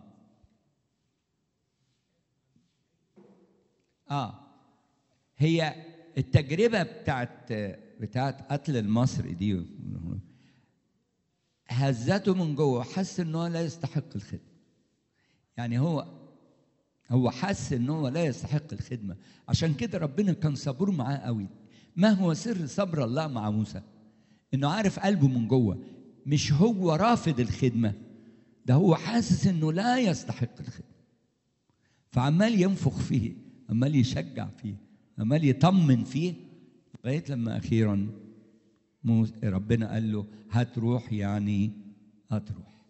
اه هي التجربه بتاعت بتاعت قتل المصري دي هزته من جوه حس ان هو لا يستحق الخدمه يعني هو هو حس ان هو لا يستحق الخدمه عشان كده ربنا كان صبور معاه قوي ما هو سر صبر الله مع موسى انه عارف قلبه من جوه مش هو رافض الخدمه ده هو حاسس انه لا يستحق الخدمه فعمال ينفخ فيه عمال يشجع فيه عمال يطمن فيه لغايه لما اخيرا موسى ربنا قال له هتروح يعني هتروح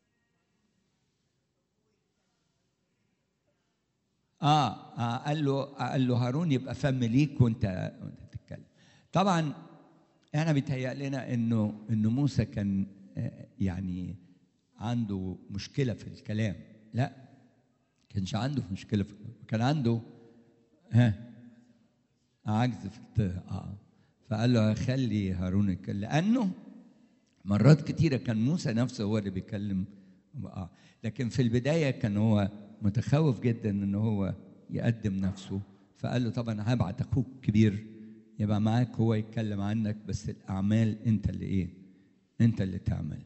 آه, اه قال له قال له هارون يبقى فم ليك وانت وانت بتتكلم طبعا احنا بيتهيأ لنا انه انه موسى كان آه، يعني عنده مشكله في الكلام لا كانش عنده مشكله في كان عنده ها عجز في الت... اه فقال له خلي هارون يتكلم لانه مرات كتيرة كان موسى نفسه هو اللي بيكلم آه. لكن في البداية كان هو متخوف جدا ان هو يقدم نفسه فقال له طبعا هبعت اخوك كبير يبقى معاك هو يتكلم عنك بس الاعمال انت اللي ايه انت اللي تعمل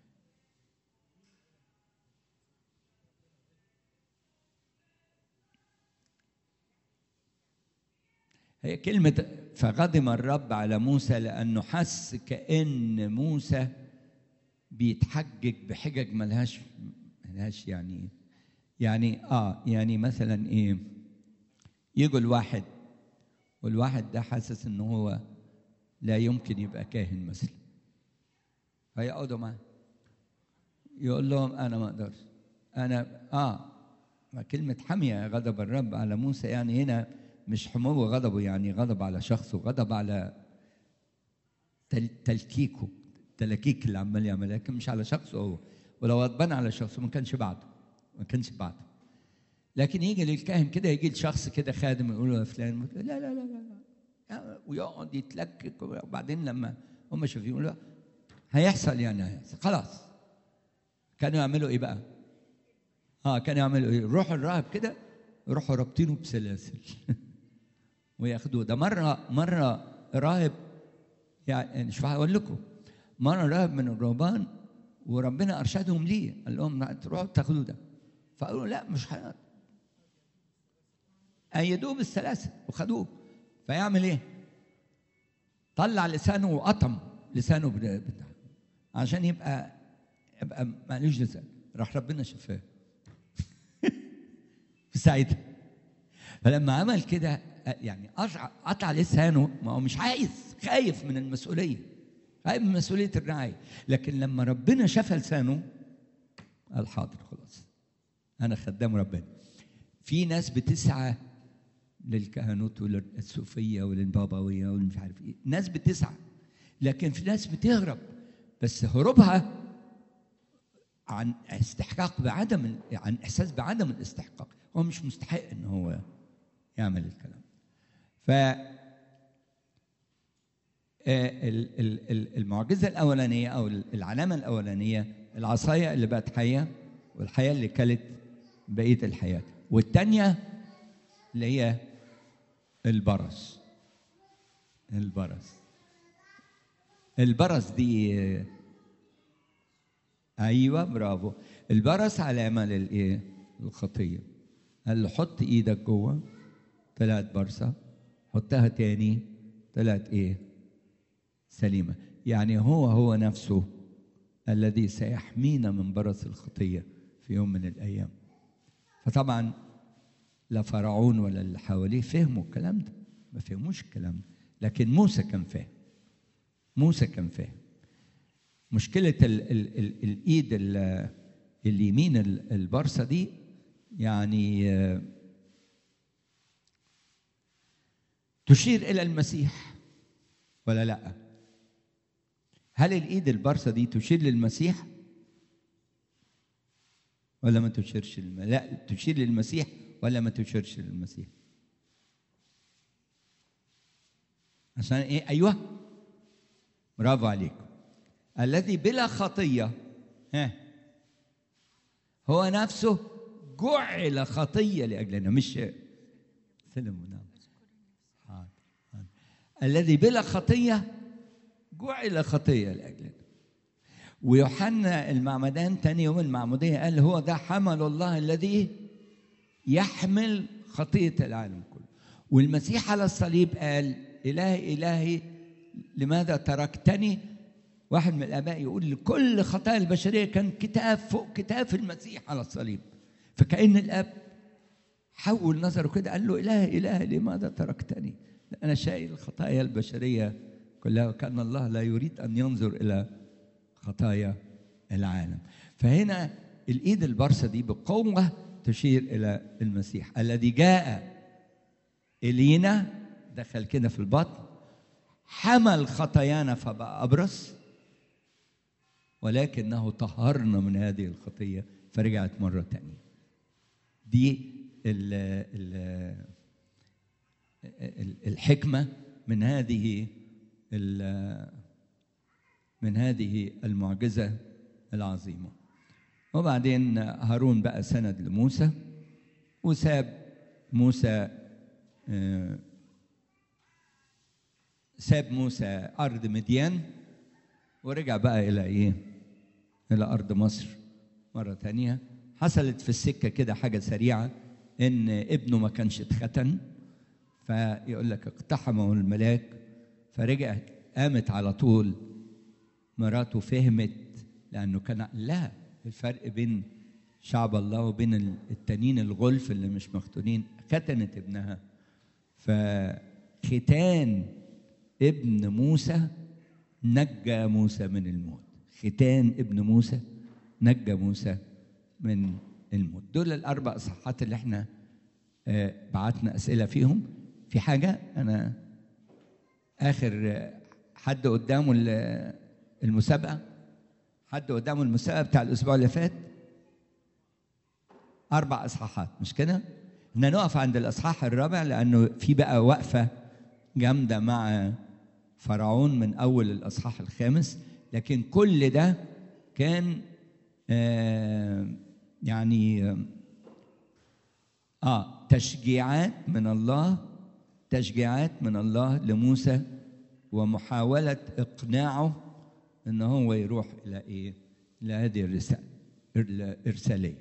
هي كلمة فغضب الرب على موسى لأنه حس كأن موسى بيتحجج بحجج ملهاش ملهاش يعني يعني اه يعني مثلا ايه يجوا الواحد والواحد ده حاسس ان هو لا يمكن يبقى كاهن مثلا فيقعدوا معاه يقول لهم انا ما اقدرش انا اه ما كلمة حمية غضب الرب على موسى يعني هنا مش حمو غضبه يعني غضب على شخصه غضب على تل تلكيكه التلاكيك اللي عمال يعملها لكن مش على شخصه هو ولو غضبان على شخصه ما كانش بعده ما كانش بعده لكن يجي للكاهن كده يجي لشخص كده خادم يقول له يا فلان لا لا لا لا, لا. ويقعد يتلكك وبعدين لما هم شايفين يقولوا هيحصل يعني هيحصل خلاص كانوا يعملوا ايه بقى؟ اه كانوا يعملوا ايه؟ يروحوا الراهب كده يروحوا رابطينه بسلاسل وياخدوه ده مره مره راهب يعني مش هقول لكم مره راهب من الرهبان وربنا ارشدهم ليه قال لهم تروحوا تاخدوه ده فقالوا لا مش حيات ايدوه بالسلاسل وخدوه فيعمل ايه؟ طلع لسانه وقطم لسانه بتاع عشان يبقى يبقى مالوش لسان راح ربنا شفاه في ساعتها فلما عمل كده يعني قطع لسانه ما هو مش عايز خايف من المسؤوليه خايف من مسؤوليه الرعايه لكن لما ربنا شفى لسانه قال حاضر خلاص انا خدام ربنا في ناس بتسعى للكهنوت وللصوفيه وللبابويه والمش عارف ايه ناس بتسعى لكن في ناس بتهرب بس هروبها عن استحقاق بعدم عن احساس بعدم الاستحقاق هو مش مستحق ان هو يعمل الكلام ف المعجزه الاولانيه او العلامه الاولانيه العصايه اللي بقت حيه والحياه اللي كلت بقيه الحياه والثانيه اللي هي البرص البرص البرص دي ايوه برافو البرص علامه للايه الخطيه قال له حط ايدك جوه طلعت برصه حطها تاني طلعت ايه سليمه يعني هو هو نفسه الذي سيحمينا من برص الخطيه في يوم من الايام فطبعا لا فرعون ولا اللي حواليه فهموا الكلام ده ما فهموش الكلام ده لكن موسى كان فاهم موسى كان فاهم مشكلة ال ال ال الإيد اليمين البرصة دي يعني تشير إلى المسيح ولا لا؟ هل الإيد البرصة دي تشير للمسيح؟ ولا ما تشيرش للم... لا تشير للمسيح ولا ما تشيرش للمسيح؟ عشان ايه؟ ايوه برافو عليكم الذي بلا خطيه ها هو نفسه جعل خطيه لاجلنا مش سلم نعم حاضر الذي بلا خطيه جعل خطيه لاجلنا ويوحنا المعمدان تاني يوم المعموديه قال هو ده حمل الله الذي يحمل خطيه العالم كله والمسيح على الصليب قال الهي الهي لماذا تركتني واحد من الاباء يقول لكل خطايا البشريه كان كتاب فوق كتاب المسيح على الصليب فكأن الاب حول نظره كده قال له إله إله لماذا تركتني أنا شايل الخطايا البشرية كلها وكأن الله لا يريد أن ينظر إلى خطايا العالم فهنا الإيد البرصة دي بقوة تشير إلى المسيح الذي جاء إلينا دخل كده في البطن حمل خطايانا فبقى أبرص ولكنه طهرنا من هذه الخطية فرجعت مرة تانية دي ال ال الحكمة من هذه من هذه المعجزة العظيمة وبعدين هارون بقى سند لموسى وساب موسى ساب موسى أرض مديان ورجع بقى إلى إيه؟ إلى أرض مصر مرة تانية حصلت في السكة كده حاجة سريعة إن ابنه ما كانش اتختن فيقول لك اقتحمه الملاك فرجعت قامت على طول مراته فهمت لأنه كان لا الفرق بين شعب الله وبين التانيين الغلف اللي مش مختونين ختنت ابنها فختان ابن موسى نجى موسى من الموت ختان ابن موسى نجى موسى من الموت دول الاربع اصحاحات اللي احنا بعتنا اسئله فيهم في حاجه انا اخر حد قدامه المسابقه حد قدامه المسابقه بتاع الاسبوع اللي فات اربع اصحاحات مش كده احنا نقف عند الاصحاح الرابع لانه في بقى وقفه جامده مع فرعون من اول الاصحاح الخامس لكن كل ده كان آه يعني اه تشجيعات من الله تشجيعات من الله لموسى ومحاولة إقناعه إن هو يروح إلى إيه؟ إلى هذه الرسالة الإرسالية.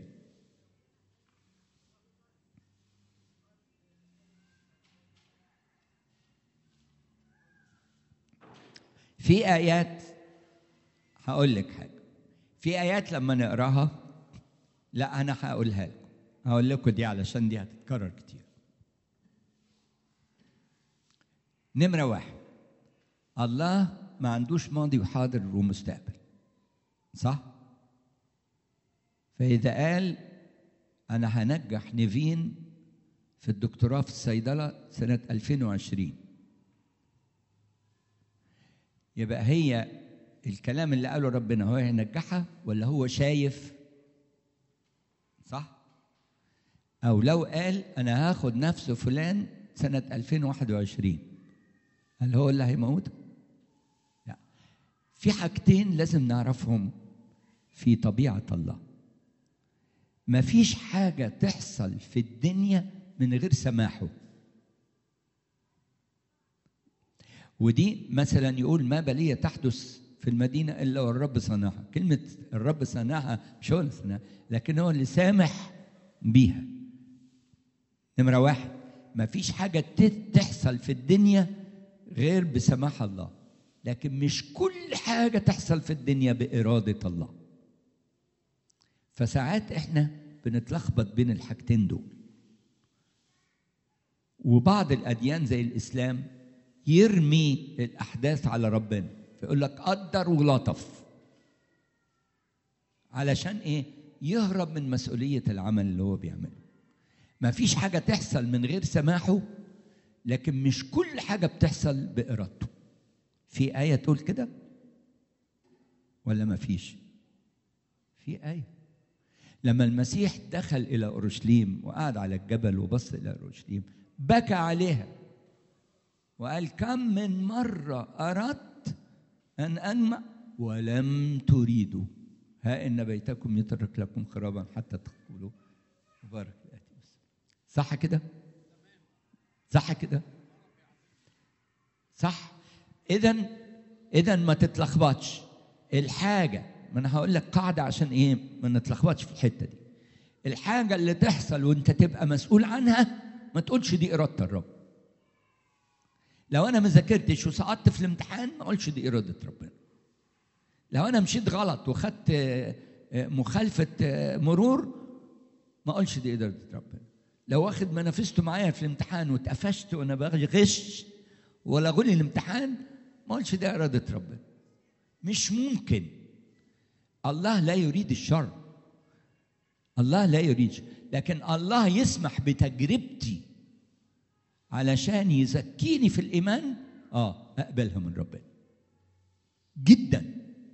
في آيات هقول لك حاجة. في آيات لما نقراها لا أنا هقولها لكم. هقول لكم دي علشان دي هتتكرر كتير. نمرة واحد الله ما عندوش ماضي وحاضر ومستقبل صح؟ فإذا قال أنا هنجح نيفين في الدكتوراه في الصيدلة سنة 2020 يبقى هي الكلام اللي قاله ربنا هو هينجحها ولا هو شايف صح؟ أو لو قال أنا هاخد نفس فلان سنة 2021 هل هو اللي هيموته؟ لا في حاجتين لازم نعرفهم في طبيعة الله ما فيش حاجة تحصل في الدنيا من غير سماحه ودي مثلا يقول ما بلية تحدث في المدينة إلا والرب صنعها كلمة الرب صنعها مش هو اللي صنعها لكن هو اللي سامح بيها نمرة واحد ما فيش حاجة تحصل في الدنيا غير بسماح الله لكن مش كل حاجة تحصل في الدنيا بإرادة الله فساعات احنا بنتلخبط بين الحاجتين دول وبعض الأديان زي الإسلام يرمي الأحداث على ربنا فيقول لك قدر ولطف علشان إيه؟ يهرب من مسؤولية العمل اللي هو بيعمله ما فيش حاجة تحصل من غير سماحه لكن مش كل حاجة بتحصل بإرادته في آية تقول كده ولا ما فيش في آية لما المسيح دخل إلى أورشليم وقعد على الجبل وبص إلى أورشليم بكى عليها وقال كم من مرة أردت أن أجمع ولم تريدوا ها إن بيتكم يترك لكم خرابا حتى تقولوا مبارك الآتي صح كده؟ صح كده؟ صح؟ إذا إذا ما تتلخبطش الحاجة ما أنا هقول لك قاعدة عشان إيه؟ ما نتلخبطش في الحتة دي. الحاجة اللي تحصل وأنت تبقى مسؤول عنها ما تقولش دي إرادة الرب. لو أنا ما ذاكرتش وسقطت في الامتحان ما أقولش دي إرادة ربنا. لو أنا مشيت غلط وخدت مخالفة مرور ما أقولش دي إرادة ربنا. لو واخد منافسته معايا في الامتحان واتقفشت وانا بغش ولا غلي الامتحان ما قلتش ده اراده ربنا مش ممكن الله لا يريد الشر الله لا يريد الشر. لكن الله يسمح بتجربتي علشان يزكيني في الايمان اه اقبلها من ربنا جدا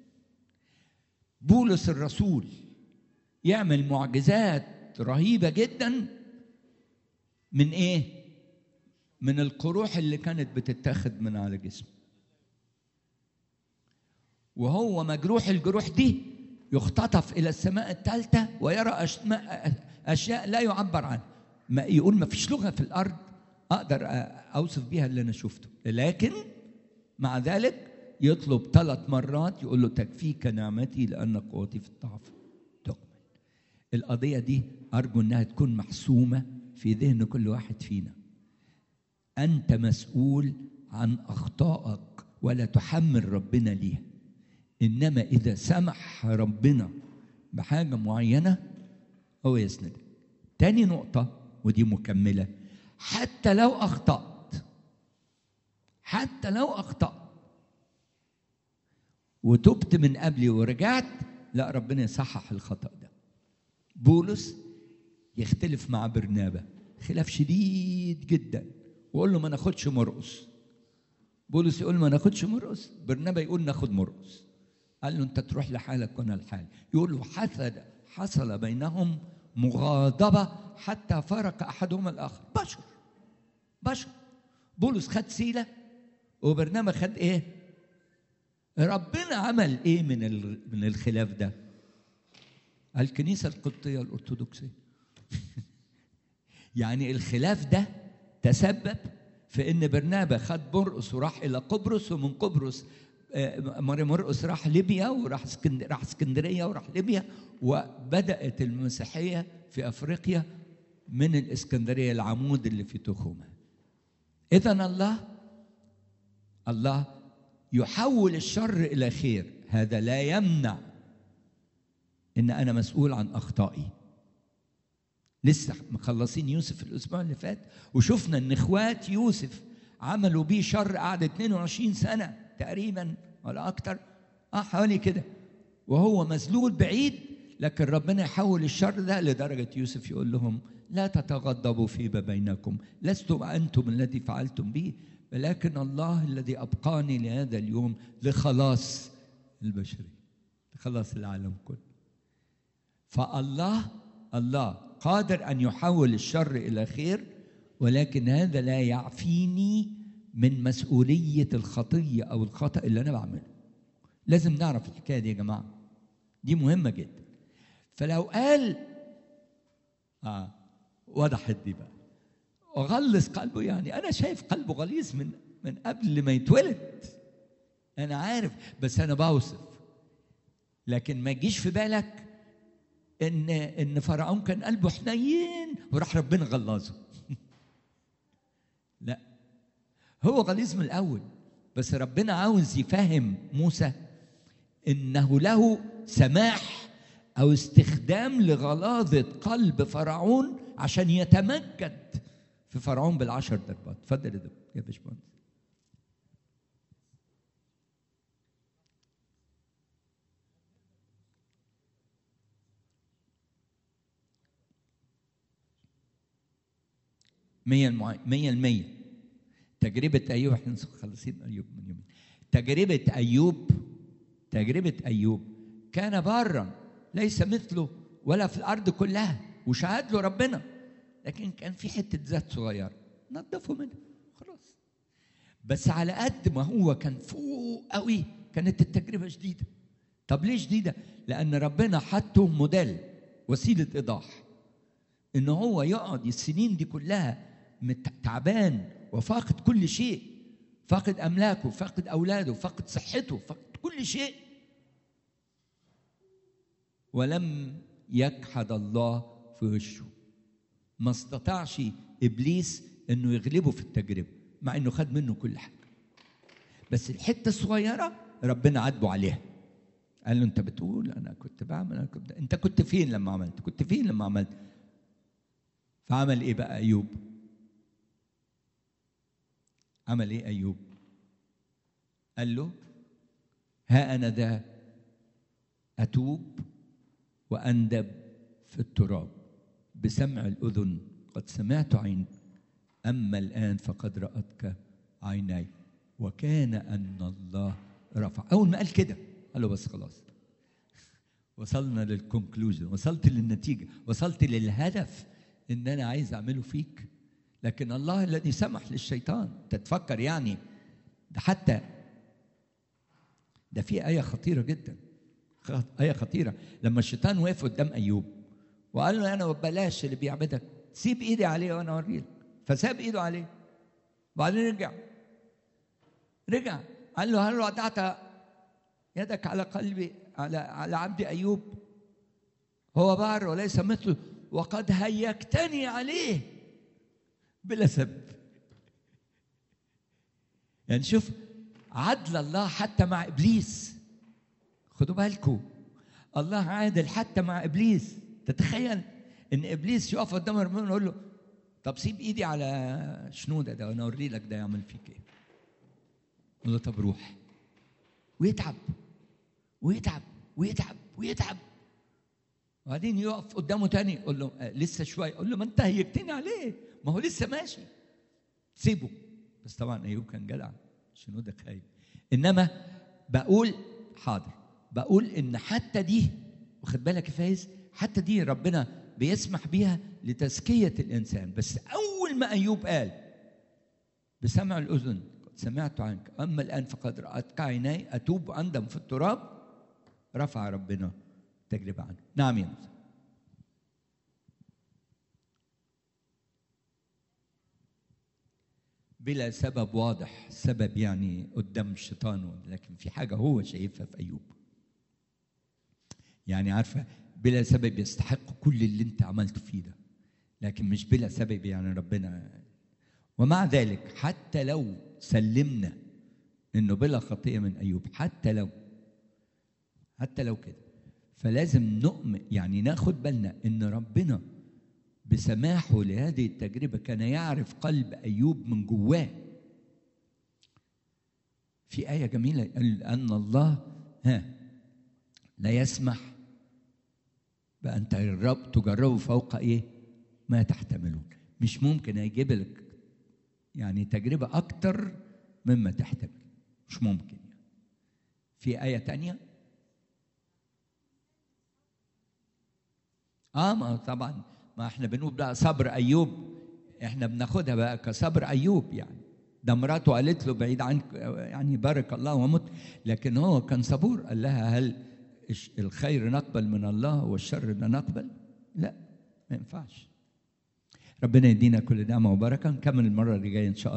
بولس الرسول يعمل معجزات رهيبه جدا من ايه من القروح اللي كانت بتتاخد من على جسمه وهو مجروح الجروح دي يختطف الى السماء الثالثه ويرى اشياء لا يعبر عنها ما يقول ما فيش لغه في الارض اقدر اوصف بيها اللي انا شفته لكن مع ذلك يطلب ثلاث مرات يقول له تكفيك نعمتي لان قوتي في الضعف تكمل القضيه دي ارجو انها تكون محسومه في ذهن كل واحد فينا انت مسؤول عن اخطائك ولا تحمل ربنا ليها انما اذا سمح ربنا بحاجه معينه هو يسندك تاني نقطه ودي مكمله حتى لو اخطات حتى لو اخطات وتبت من قبلي ورجعت لا ربنا يصحح الخطا ده بولس يختلف مع برنابا خلاف شديد جدا ويقول له ما ناخدش مرقص بولس يقول ما ناخدش مرقص برنابا يقول ناخد مرقص قال له انت تروح لحالك وانا لحالي يقول له حصل حصل بينهم مغاضبه حتى فرق احدهما الاخر بشر بشر بولس خد سيله وبرنامج خد ايه ربنا عمل ايه من من الخلاف ده الكنيسه القبطيه الارثوذكسيه يعني الخلاف ده تسبب في ان برنابا خد مرقس وراح الى قبرص ومن قبرص ماري مرقس راح ليبيا وراح اسكندريه راح اسكندريه وراح ليبيا وبدات المسيحيه في افريقيا من الاسكندريه العمود اللي في تخومه اذا الله الله يحول الشر الى خير هذا لا يمنع ان انا مسؤول عن اخطائي لسه مخلصين يوسف الاسبوع اللي فات وشفنا ان اخوات يوسف عملوا بيه شر قعد 22 سنه تقريبا ولا اكتر اه حوالي كده وهو مذلول بعيد لكن ربنا يحول الشر ده لدرجه يوسف يقول لهم لا تتغضبوا فيما بينكم لستم انتم الذي فعلتم به ولكن الله الذي ابقاني لهذا اليوم لخلاص البشريه لخلاص العالم كله فالله الله قادر ان يحول الشر الى خير ولكن هذا لا يعفيني من مسؤوليه الخطيه او الخطا اللي انا بعمله لازم نعرف الحكايه دي يا جماعه دي مهمه جدا فلو قال اه وضحت دي بقى وغلظ قلبه يعني انا شايف قلبه غليظ من من قبل ما يتولد انا عارف بس انا بوصف لكن ما يجيش في بالك ان ان فرعون كان قلبه حنين وراح ربنا غلظه لا هو غليظ من الاول بس ربنا عاوز يفهم موسى انه له سماح او استخدام لغلاظه قلب فرعون عشان يتمجد في فرعون بالعشر ضربات اتفضل يا يا باشمهندس مية المع... مية المية تجربة أيوب احنا خلصين أيوب من يومين تجربة أيوب تجربة أيوب كان بارا ليس مثله ولا في الأرض كلها وشهد له ربنا لكن كان في حتة ذات صغيرة نظفوا منها خلاص بس على قد ما هو كان فوق قوي كانت التجربة شديدة طب ليه شديدة؟ لأن ربنا حطه موديل وسيلة إيضاح إن هو يقعد السنين دي كلها تعبان وفاقد كل شيء فاقد أملاكه فاقد أولاده فاقد صحته فاقد كل شيء ولم يجحد الله في وشه ما استطاعش ابليس انه يغلبه في التجربه مع انه خد منه كل حاجه بس الحته الصغيره ربنا عاتبه عليها قال له انت بتقول انا كنت بعمل انا كنت انت كنت فين لما عملت كنت فين لما عملت فعمل ايه بقى ايوب عمل ايه ايوب قال له ها انا ذا اتوب واندب في التراب بسمع الاذن قد سمعت عين اما الان فقد راتك عيناي وكان ان الله رفع اول ما قال كده قال له بس خلاص وصلنا للكونكلوجن وصلت للنتيجه وصلت للهدف ان انا عايز اعمله فيك لكن الله الذي سمح للشيطان تتفكر يعني ده حتى ده في آية خطيرة جدا آية خطيرة لما الشيطان وقف قدام أيوب وقال له أنا بلاش اللي بيعبدك سيب إيدي عليه وأنا أوريلك فساب إيده عليه وبعدين رجع رجع قال له هل وضعت يدك على قلبي على على عبد أيوب هو بار وليس مثله وقد هيجتني عليه بلا سبب يعني شوف عدل الله حتى مع ابليس خدوا بالكم الله عادل حتى مع ابليس تتخيل ان ابليس يقف قدام ربنا ويقول له طب سيب ايدي على شنوده ده وانا اوري لك ده يعمل فيك ايه يقول له طب روح ويتعب ويتعب ويتعب ويتعب وبعدين يقف قدامه تاني يقول له آه لسه شويه يقول له ما انت هيجتني عليه ما هو لسه ماشي سيبه بس طبعا ايوب كان جدع شنو ده خايب انما بقول حاضر بقول ان حتى دي واخد بالك يا فايز حتى دي ربنا بيسمح بيها لتزكيه الانسان بس اول ما ايوب قال بسمع الاذن قد سمعت عنك اما الان فقد راتك عيناي اتوب اندم في التراب رفع ربنا التجربه عنه نعم يا موسى بلا سبب واضح سبب يعني قدام الشيطان لكن في حاجة هو شايفها في أيوب يعني عارفة بلا سبب يستحق كل اللي انت عملته فيه ده لكن مش بلا سبب يعني ربنا ومع ذلك حتى لو سلمنا انه بلا خطيئة من أيوب حتى لو حتى لو كده فلازم نؤمن يعني ناخد بالنا ان ربنا بسماحه لهذه التجربه كان يعرف قلب ايوب من جواه في ايه جميله قال ان الله ها لا يسمح بان تجرب تجربوا فوق ايه ما تحتملون مش ممكن هيجيب لك يعني تجربه اكتر مما تحتمل مش ممكن يعني. في ايه تانية اه ما طبعا ما احنا بنقول بقى صبر ايوب احنا بناخدها بقى كصبر ايوب يعني ده مراته قالت له بعيد عنك يعني بارك الله ومت لكن هو كان صبور قال لها هل الخير نقبل من الله والشر لا نقبل لا ما ينفعش ربنا يدينا كل نعمه وبركه نكمل المره اللي جايه ان شاء الله